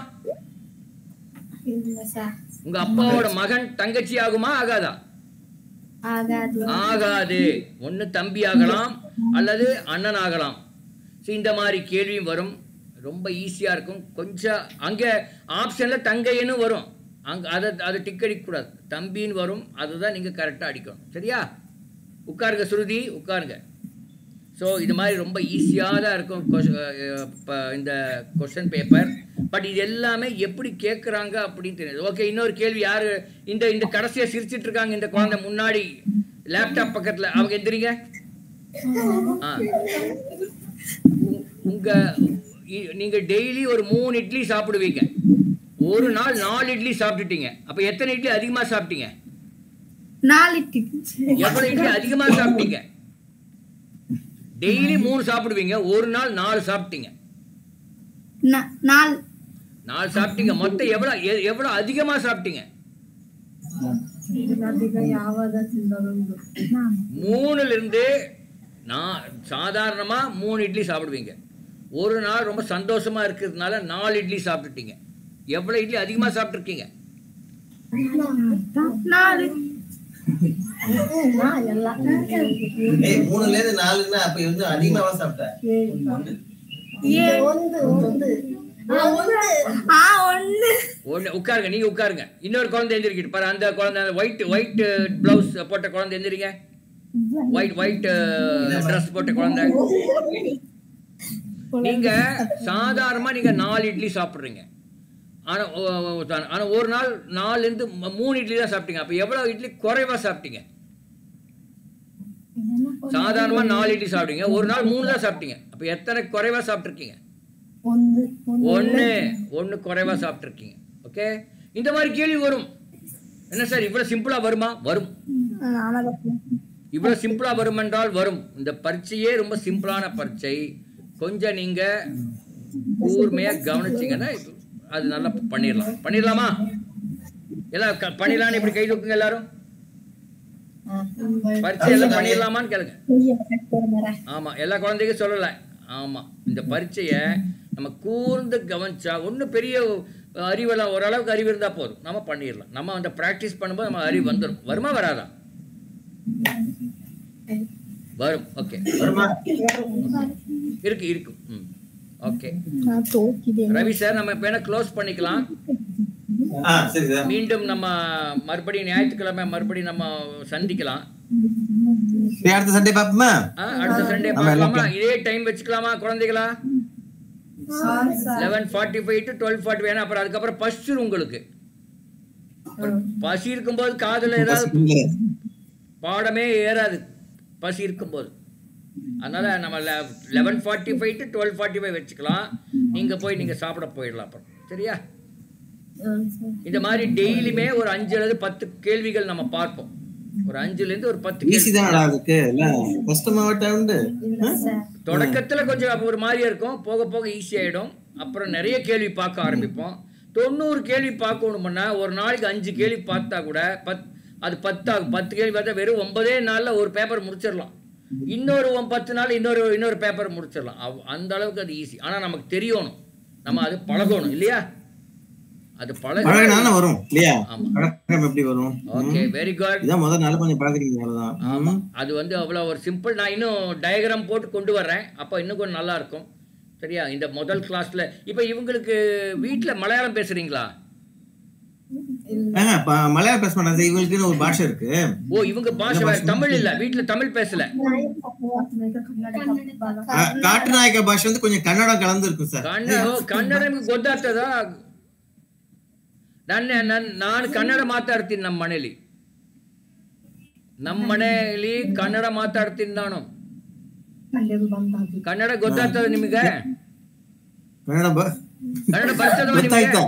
Speaker 2: உங்க அப்பாவோட மகன் தங்கச்சி ஆகுமா ஆகாதா
Speaker 4: ஆகாது
Speaker 2: ஆகாது ஒண்ணு தம்பி ஆகலாம் அல்லது அண்ணன் ஆகலாம் So, இந்த மாதிரி கேள்வியும் வரும் ரொம்ப ஈஸியா இருக்கும் கொஞ்சம் அங்க ஆப்ஷன்ல தங்கைன்னு வரும் அங்க அதை அதை டிக் அடிக்க கூடாது தம்பின்னு வரும் அதுதான் நீங்க கரெக்டா அடிக்கணும் சரியா உட்காருங்க சுருதி உட்காருங்க ஸோ இது மாதிரி ரொம்ப ஈஸியாக தான் இருக்கும் ques- அஹ் ப- இந்த கொஸ்டின் பேப்பர் பட் இது எல்லாமே எப்படி கேட்குறாங்க அப்படின்னு தெரியுது ஓகே இன்னொரு கேள்வி யாரு இந்த இந்த கடைசியாக சிரிச்சிட்டு இருக்காங்க இந்த குழந்தை முன்னாடி லேப்டாப் பக்கத்துல அவங்க எந்திரிங்க ஆ உ- உங்க இ- நீங்க டெய்லி ஒரு மூணு இட்லி சாப்பிடுவீங்க ஒரு நாள் நாலு இட்லி சாப்பிட்டுட்டீங்க அப்ப எத்தனை இட்லி அதிகமா சாப்பிட்டீங்க
Speaker 3: நாலு இட்லி
Speaker 2: எவ்வளவு இட்லி அதிகமா சாப்பிட்டீங்க டெய்லி மூணு சாப்பிடுவீங்க ஒரு நாள் நாலு சாப்பிட்டீங்க
Speaker 3: நா- நாலு
Speaker 2: நாலு சாப்பிட்டீங்க மொத்தம் எவ்வளவு எ- எவ்வளவு அதிகமா சாப்பிட்டீங்க மூணுல இருந்து நான் சாதாரணமா மூணு இட்லி சாப்பிடுவீங்க ஒரு நாள் ரொம்ப சந்தோஷமா இருக்கிறதுனால நாலு இட்லி சாப்பிட்டுட்டீங்க எவ்வளவு இட்லி அதிகமா சாப்பிட்டுருக்கீங்க
Speaker 3: நாலு
Speaker 1: ஏய் மூணுல இருந்து நாலுன்னா அப்ப வந்து அதிகமாவா சாப்பிட்டேன்
Speaker 3: ஆ ஒண்ணு
Speaker 2: ஒண்ணு உட்காருங்க நீங்க உட்காருங்க இன்னொரு குழந்தை எந்திரிக்கிட்டு பாரு அந்த குழந்தை ஒயிட் ஒயிட் பிளவுஸ் போட்ட குழந்தை எந்திரிங்க ஒயிட் ஒயிட் ட்ரெஸ் போட்ட குழந்தை நீங்க சாதாரணமா நீங்க நாலு இட்லி சாப்பிடுறீங்க ஆனா ஓ- ஓ- தான். ஆனா ஒரு நாள் நாலுல இருந்து ம- மூணு இட்லி தான் சாப்பிட்டீங்க அப்ப எவ்வளவு இட்லி குறைவா சாப்பிட்டீங்க சாதாரணமா நாலு இட்லி சாப்பிட்டீங்க ஒரு நாள் மூணு தான் சாப்பிட்டீங்க அப்ப எத்தனை குறைவா சாப்பிட்டுருக்கீங்க
Speaker 6: ஒன்று
Speaker 2: ஒண்ணு ஒண்ணு குறைவா சாப்பிட்டுருக்கீங்க ஓகே இந்த மாதிரி கேள்வி வரும் என்ன சார் இவ்வளவு சிம்பிளா வருமா வரும் இவ்வளவு சிம்பிளா வரும் என்றால் வரும் இந்த பரீட்சையே ரொம்ப சிம்பிளான பரீட்சை கொஞ்சம் நீங்க கூர்மையா கவனிச்சீங்கன்னா இது- அது நல்லா பண்ணிடலாம் பண்ணிடலாமா எல்லாம் க- பண்ணிடலாம்னு இப்படி கை தூக்குங்க எல்லாரும் பரீட்சை எல்லாம் பண்ணிடலாமான்னு கேளுங்க ஆமா எல்லா குழந்தைக்கும் சொல்லல ஆமா இந்த பரீட்சையை நம்ம கூர்ந்து கவனிச்சா ஒன்றும் பெரிய அறிவெல்லாம் ஓரளவுக்கு அறிவு இருந்தா போதும் நம்ம பண்ணிடலாம் நம்ம அந்த ப்ராக்டிஸ் பண்ணும்போது நம்ம அறிவு வந்துடும் வருமா வராதா வரும் ஓகே
Speaker 1: வருமா
Speaker 2: இருக்கு இருக்கு ம் ஓகே ரவி சார் நம்ம இப்போ என்ன க்ளோஸ் பண்ணிக்கலாம்
Speaker 1: ஆ சரி சார்
Speaker 2: மீண்டும் நம்ம மறுபடியும் ஞாயிற்றுக்கிழமை மறுபடியும் நம்ம சந்திக்கலாம்
Speaker 1: சரி, அடுத்த சண்டே பாப்போமா
Speaker 2: ஆ, அடுத்த சண்டே
Speaker 1: நம்ம எல்லாம்
Speaker 2: பார்க்கலாமா இதே டைம் வச்சுக்கலாமா குழந்தைகளா eleven forty five to twelve forty வேணும் அப்புறம் அதுக்கப்புறம் பசி உங்களுக்கு அப்புறம் பசி இருக்கும்போது காதுல ஏதாவது பாடமே ஏறாது பசி இருக்கும்போது அதனால நம்ம eleven forty five to twelve forty five வச்சுக்கலாம் நீங்க போய் நீங்க சாப்பிட போயிடலாம் அப்புறம் சரியா இந்த மாதிரி டெய்லியுமே ஒரு அஞ்சு அல்லது பத்து கேள்விகள் நம்ம பார்ப்போம் ஒரு அஞ்சுல இருந்து ஒரு பத்து
Speaker 1: ஈஸி
Speaker 2: கேள்வி
Speaker 1: தான் அதுக்கு இல்ல கஷ்டமாவட்டா உண்டு
Speaker 2: தொடக்கத்துல கொஞ்சம் ஒரு மாதிரியா இருக்கும் போக போக ஈஸி ஆயிடும் அப்புறம் நிறைய கேள்வி பார்க்க ஆரம்பிப்போம் தொண்ணூறு கேள்வி பார்க்கணும்னா ஒரு நாளைக்கு அஞ்சு கேள்வி பார்த்தா கூட பத் அது பத்தாகும் பத்து கேள்வி பார்த்தா வெறும் ஒன்பதே நாள்ல ஒரு பேப்பர் முடிச்சிடலாம் இன்னொரு ஒன் பத்து நாள் இன்னொரு இன்னொரு பேப்பர் முடிச்சிடலாம் அவ்- அந்த அளவுக்கு அது ஈஸி ஆனா நமக்கு தெரியணும் நம்ம அது பழகணும் இல்லையா அது பழக
Speaker 1: பழகினால வரும் இல்லையா
Speaker 2: ஆமா.
Speaker 1: பழக்கம் எப்படி வரும்
Speaker 2: ஓகே வெரி குட்
Speaker 1: இதான் முதல் நாள் கொஞ்சம் பழகுறீங்க அவ்வளவுதான்
Speaker 2: ஆமா அது வந்து அவ்வளோ ஒரு சிம்பிள் நான் இன்னும் டயக்ராம் போட்டு கொண்டு வர்றேன் அப்போ இன்னும் கொஞ்சம் நல்லா இருக்கும் சரியா இந்த முதல் கிளாஸ்ல இப்போ இவங்களுக்கு வீட்டில் மலையாளம் பேசுறீங்களா
Speaker 1: ஆஹ், ப- மலையாளம் பேச மாட்டாங்க சார். இவங்களுக்குன்னு ஒரு பாஷை இருக்கு
Speaker 2: ஓ இவங்க பாஷை வேற தமிழ் இல்ல வீட்டில் தமிழ் பேசல
Speaker 1: ஆஹ், காட்டுநாயக்க பாஷை வந்து கொஞ்சம் கன்னடம் கலந்து இருக்கும் சார்
Speaker 2: ಕನ್ನಡ ಓ, ಕನ್ನಡ ನಿಮ್ಗೆ ಗೊತ್ತಾಗ್ತದ ನನ್ನ ನನ್ ನಾನು ಕನ್ನಡ ಮಾತಾಡ್ತೀನಿ ನಮ್ಮ ಮನೇಲಿ ನಮ್ಮ ಮನೆಯಲ್ಲಿ ಕನ್ನಡ ಮಾತಾಡ್ತೀನಿ ನಾನು ಕನ್ನಡ ಗೊತ್ತಾಗ್ತದ ನಿಮಗೆ
Speaker 1: கன்னட ப-
Speaker 2: ಕನ್ನಡ ಬರ್ತದವ ನಿಮಗೆ
Speaker 1: ಗೊತ್ತಾಯ್ತಾ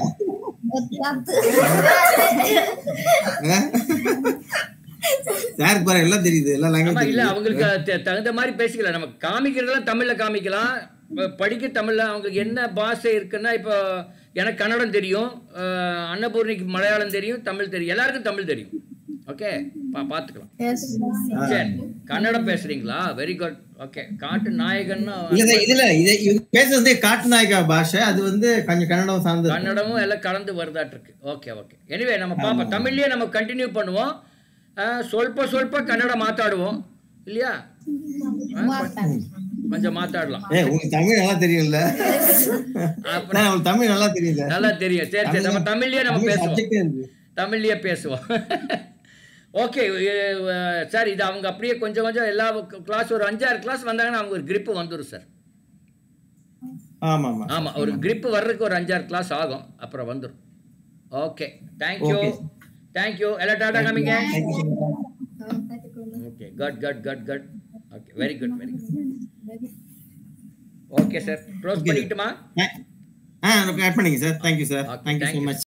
Speaker 1: சாருக்கு பாரு எல்லாம் தெரியுது எல்லா
Speaker 2: ஆமா
Speaker 1: லாங்குவேஜ்
Speaker 2: இல்ல அவங்களுக்கு த- தகுந்த மாதிரி பேசிக்கலாம் நம்ம காமிக்கிறதெல்லாம் தமிழ்ல காமிக்கலாம் ப- படிக்க தமிழ்ல அவங்களுக்கு என்ன பாஷை இருக்குன்னா இப்போ எனக்கு கன்னடம் தெரியும் அஹ், அன்னபூர்ணிக்கு மலையாளம் தெரியும் தமிழ் தெரியும் எல்லாருக்கும் தமிழ் தெரியும் ஓகே பா பார்த்துக்கலாம் சரி கன்னடம் பேசுறீங்களா வெரி குட் ஓகே காட்டு நாயகன்னா
Speaker 1: இல்ல சார் இதுல இது இவங்க பேசுறது வந்து காட்டுநாயக்கா பாஷை அது வந்து கொஞ்சம் கன்னடம் சார்ந்து இருக்கு.
Speaker 2: கன்னடமும் எல்லாம் கலந்து வருதாட்டு இருக்கு ஓಕೆ ಓಕೆ ಎನಿವೆ ನಮ್ಮ ಪಾಪ ತಮಿಳ್ಲೇ நம்ம ಕಂಟಿನ್ಯೂ பண்ணுவோம் அஹ், ಸ್ವಲ್ಪ ಸ್ವಲ್ಪ ಕನ್ನಡ ಮಾತಾಡುவோம் இல்லையா அஹ், கொஞ்சம் மாத்தாடலாம்
Speaker 1: ஏய் உங்களுக்கு தமிழ் நல்லா தெரியும்ல
Speaker 2: அப்புறம்
Speaker 1: நான் உங்களுக்கு தமிழ் நல்லா தெரியுது
Speaker 2: நல்லா தெரியும் சரி சரி நம்ம தமிழ்லயே நம்ம
Speaker 1: தமிழ்
Speaker 2: பேசுவோம்
Speaker 1: subject இருக்கு.
Speaker 2: தமிழ்லயே பேசுவோம் ஓகே சார் இது அவங்க அப்படியே கொஞ்சம் கொஞ்சம் எல்லா கிளாஸ் ஒரு அஞ்சாறு கிளாஸ் வந்தாங்கன்னா அவங்க ஒரு grip வந்துடும் சார்
Speaker 1: ஆமா ஆமா
Speaker 2: ஆமா ஒரு grip வர்றதுக்கு ஒரு அஞ்சாறு கிளாஸ் ஆகும் அப்புறம் வந்துடும் ஓகே தேங்க்யூ
Speaker 1: Okay.
Speaker 2: தேங்க்யூ எல்லாம் டாடா காமிங்க
Speaker 1: Thank you so much.
Speaker 2: Okay good good good good okay very good very good okay sir close பண்ணிட்டுமா
Speaker 1: ஆ ஆட் பண்ணிங்க sir thank you sir
Speaker 2: Okay,
Speaker 1: thank you
Speaker 2: thank
Speaker 1: so
Speaker 2: you.
Speaker 1: Much